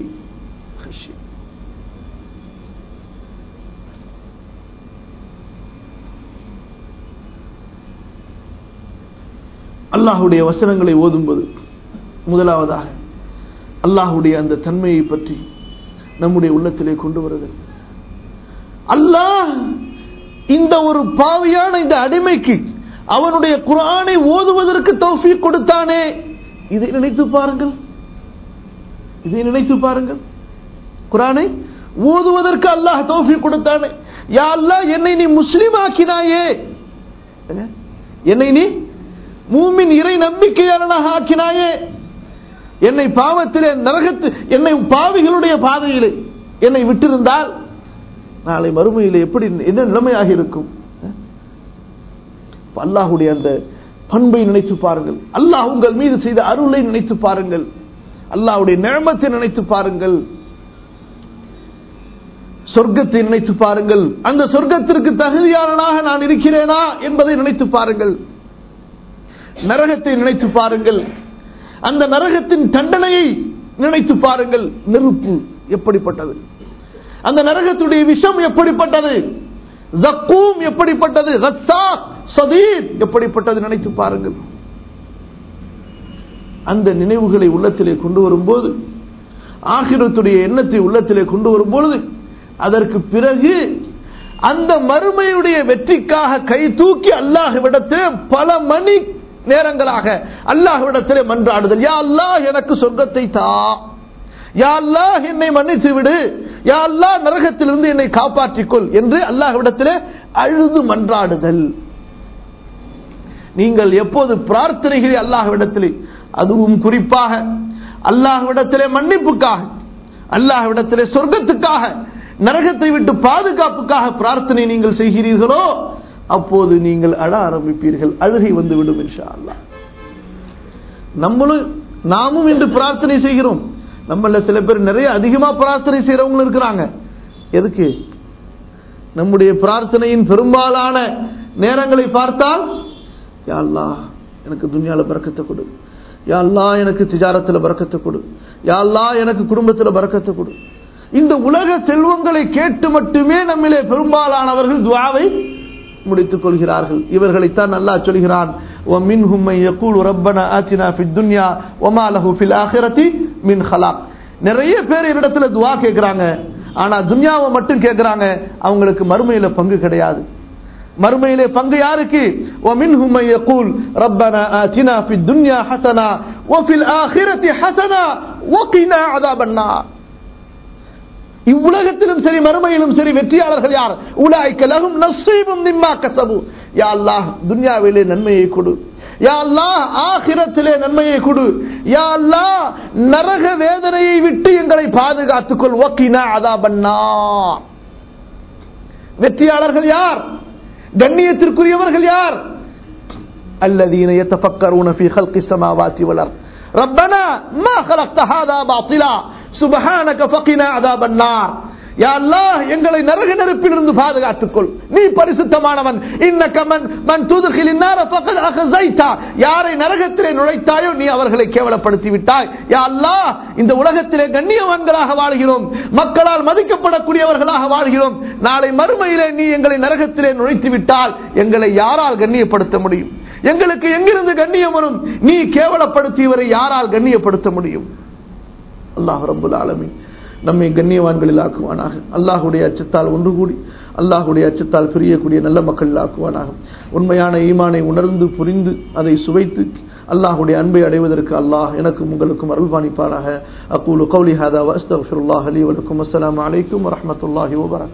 அல்லாஹுடைய வசனங்களை ஓதும்போது முதலாவதாக அல்லாஹுடைய அந்த தன்மையை பற்றி நம்முடைய உள்ளத்திலே கொண்டு வருதல் அல்லாஹ் இந்த ஒரு பாவியான இந்த அடிமைக்கு அவனுடைய குரானை ஓதுவதற்கு தௌஃபி கொடுத்தானே இதை நினைத்து பாருங்கள் இதை நினைத்து பாருங்கள் குரானை ஓதுவதற்கு அல்லாஹ் தௌஃபி கொடுத்தானே யா அல்லாஹ் என்னை நீ முஸ்லீம் ஆக்கினாயே என்னை நீ மூமின் இறை நம்பிக்கையாளனாக ஆக்கினாயே என்னை பாவத்திலே நரகத்து என்னை பாவிகளுடைய பாதையிலே என்னை விட்டிருந்தால் நாளை மறுமையில் எப்படி என்ன நிலைமையாக இருக்கும் அல்லாஹுடைய அந்த பண்பை நினைத்து பாருங்கள் அல்லாஹ் உங்கள் மீது செய்த அருளை நினைத்து பாருங்கள் அல்லாஹுடைய நிழமத்தை நினைத்து பாருங்கள் சொர்க்கத்தை நினைத்து பாருங்கள் அந்த சொர்க்கத்திற்கு தகுதியாளனாக நான் இருக்கிறேனா என்பதை நினைத்து பாருங்கள் நரகத்தை நினைத்து பாருங்கள் அந்த நரகத்தின் தண்டனையை நினைத்து பாருங்கள் நெருப்பு எப்படிப்பட்டது அந்த நரகத்துடைய விஷம் எப்படிப்பட்டது ஜக்கூம் எப்படிப்பட்டது சதீத் எப்படிப்பட்டது நினைத்து பாருங்கள் அந்த நினைவுகளை உள்ளத்திலே கொண்டு வரும்போது ஆகிரத்துடைய எண்ணத்தை உள்ளத்திலே கொண்டு வரும்பொழுது அதற்கு பிறகு அந்த மறுமையுடைய வெற்றிக்காக கை தூக்கி அல்லாஹ்விடத்திலே பல மணி நேரங்களாக அல்லாஹ்விடத்திலே மன்றாடுதல் யா அல்லாஹ் எனக்கு சொர்க்கத்தை தா யா அல்லாஹ் என்னை மன்னித்து விடு யா அல்லாஹ் நரகத்திலிருந்து என்னை காப்பாற்றிக்கொள் என்று அல்லாஹ்விடத்திலே அழுது மன்றாடுதல் நீங்கள் எப்போது பிரார்த்தனைகளை அல்லாஹ்விடத்திலே அதுவும் குறிப்பாக அல்லாஹ்விடத்திலே மன்னிப்புக்காக அல்லாஹ்விடத்திலே சொர்க்கத்துக்காக நரகத்தை விட்டு பாதுகாப்புக்காக பிரார்த்தனை நீங்கள் செய்கிறீர்களோ அப்போது நீங்கள் அழ ஆரம்பிப்பீர்கள் அழுகை வந்துவிடும் இன்ஷா அல்லா நம்மளும் நாமும் இன்று பிரார்த்தனை செய்கிறோம் நம்மள சில பேர் நிறைய அதிகமா பிரார்த்தனை செய்யறவங்களும் இருக்கிறாங்க எதுக்கு நம்முடைய பிரார்த்தனையின் பெரும்பாலான நேரங்களை பார்த்தால் யா அல்லாஹ் எனக்கு துன்யால பறக்கத்தை கொடு யா அல்லாஹ் எனக்கு திஜாரத்தில் பறக்கத்தை கொடு யா அல்லாஹ் எனக்கு குடும்பத்தில் பறக்கத்தை கொடு இந்த உலக செல்வங்களை கேட்டு மட்டுமே நம்மிலே பெரும்பாலானவர்கள் துவாவை முடித்துக் கொள்கிறார்கள் இவர்களைத்தான் அல்லாஹ் சொல்கிறான் وَمِنْهُمْ مَنْ يَقُولُ رَبَّنَا آتِنَا فِي الدُّنْيَا وَمَا لَهُ فِي الْآخِرَةِ مِنْ خَلَاقٍ நிறைய பேர் என்னிடத்துல துவா கேட்கிறாங்க ஆனா துன்யாவை மட்டும் கேட்கிறாங்க அவங்களுக்கு மறுமையில பங்கு கிடையாது மறுமையிலே பங்கு யாருக்கு وَمِنْهُمْ مَنْ يَقُولُ رَبَّنَا آتِنَا فِي الدُّنْيا حَسَنَةً وَفِي الْآخِرَةِ حَسَنَةً وَقِنَا عَذَابَ النَّارِ இவ்வுலகத்திலும் சரி மறுமையிலும் சரி வெற்றியாளர்கள் யார் உலாய்க்க லகும் நசீபும் நிம்மா கசபு யா அல்லாஹ் துன்யாவிலே நன்மையை கொடு யா அல்லாஹ் ஆகிரத்திலே நன்மையை கொடு யா அல்லாஹ் நரக வேதனையை விட்டு எங்களை பாதுகாத்துக் கொள் வக்கினா அதா பண்ணா வெற்றியாளர்கள் யார் கண்ணியத்திற்குரியவர்கள் யார் الذين يتفكرون في خلق السماوات والارض ربنا ما خلقت هذا باطلا سبحانك فقنا عذاب النار யா அல்லாஹ் எங்களை நரக நெருப்பிலிருந்து பாதுகாத்துக்கொள் நீ பரிசுத்தமானவன் இன்னக மன் மன் துதுகிலின் நார ஃபகத் அகஸைதா யாரை நரகத்திலே நுழைத்தாயோ நீ அவர்களை கேவலப்படுத்தி விட்டாய் யா அல்லாஹ் இந்த உலகத்திலே கண்ணியவான்களாக வாழ்கிறோம் மக்களால் மதிக்கப்படக்கூடியவர்களாக வாழ்கிறோம் நாளை மறுமையிலே நீ எங்களை நரகத்திலே நுழைத்து விட்டால் எங்களை யாரால் கண்ணியப்படுத்த முடியும் எங்களுக்கு எங்கிருந்து கண்ணியம் வரும் நீ கேவலப்படுத்தியவரை யாரால் கண்ணியப்படுத்த முடியும் அல்லாஹ் ரபுல் ஆலமீன் நம்மை கண்ணியவான்களில் ஆக்குவானாக அல்லாஹுடைய அச்சத்தால் ஒன்று கூடி அல்லாஹுடைய அச்சத்தால் பிரியக்கூடிய நல்ல மக்கள் ஆக்குவானாக உண்மையான ஈமானை உணர்ந்து புரிந்து அதை சுவைத்து அல்லாஹுடைய அன்பை அடைவதற்கு அல்லாஹ் எனக்கும் உங்களுக்கும் அருள் பாணிப்பானாக அக்கூலு கௌலி ஹாதா வஸ்தஃபிருல்லாஹ் அலி வலக்கும் அஸ்ஸலாமு அலைக்கும் வரஹ்மத்துல்லாஹி வபரகாத்துஹு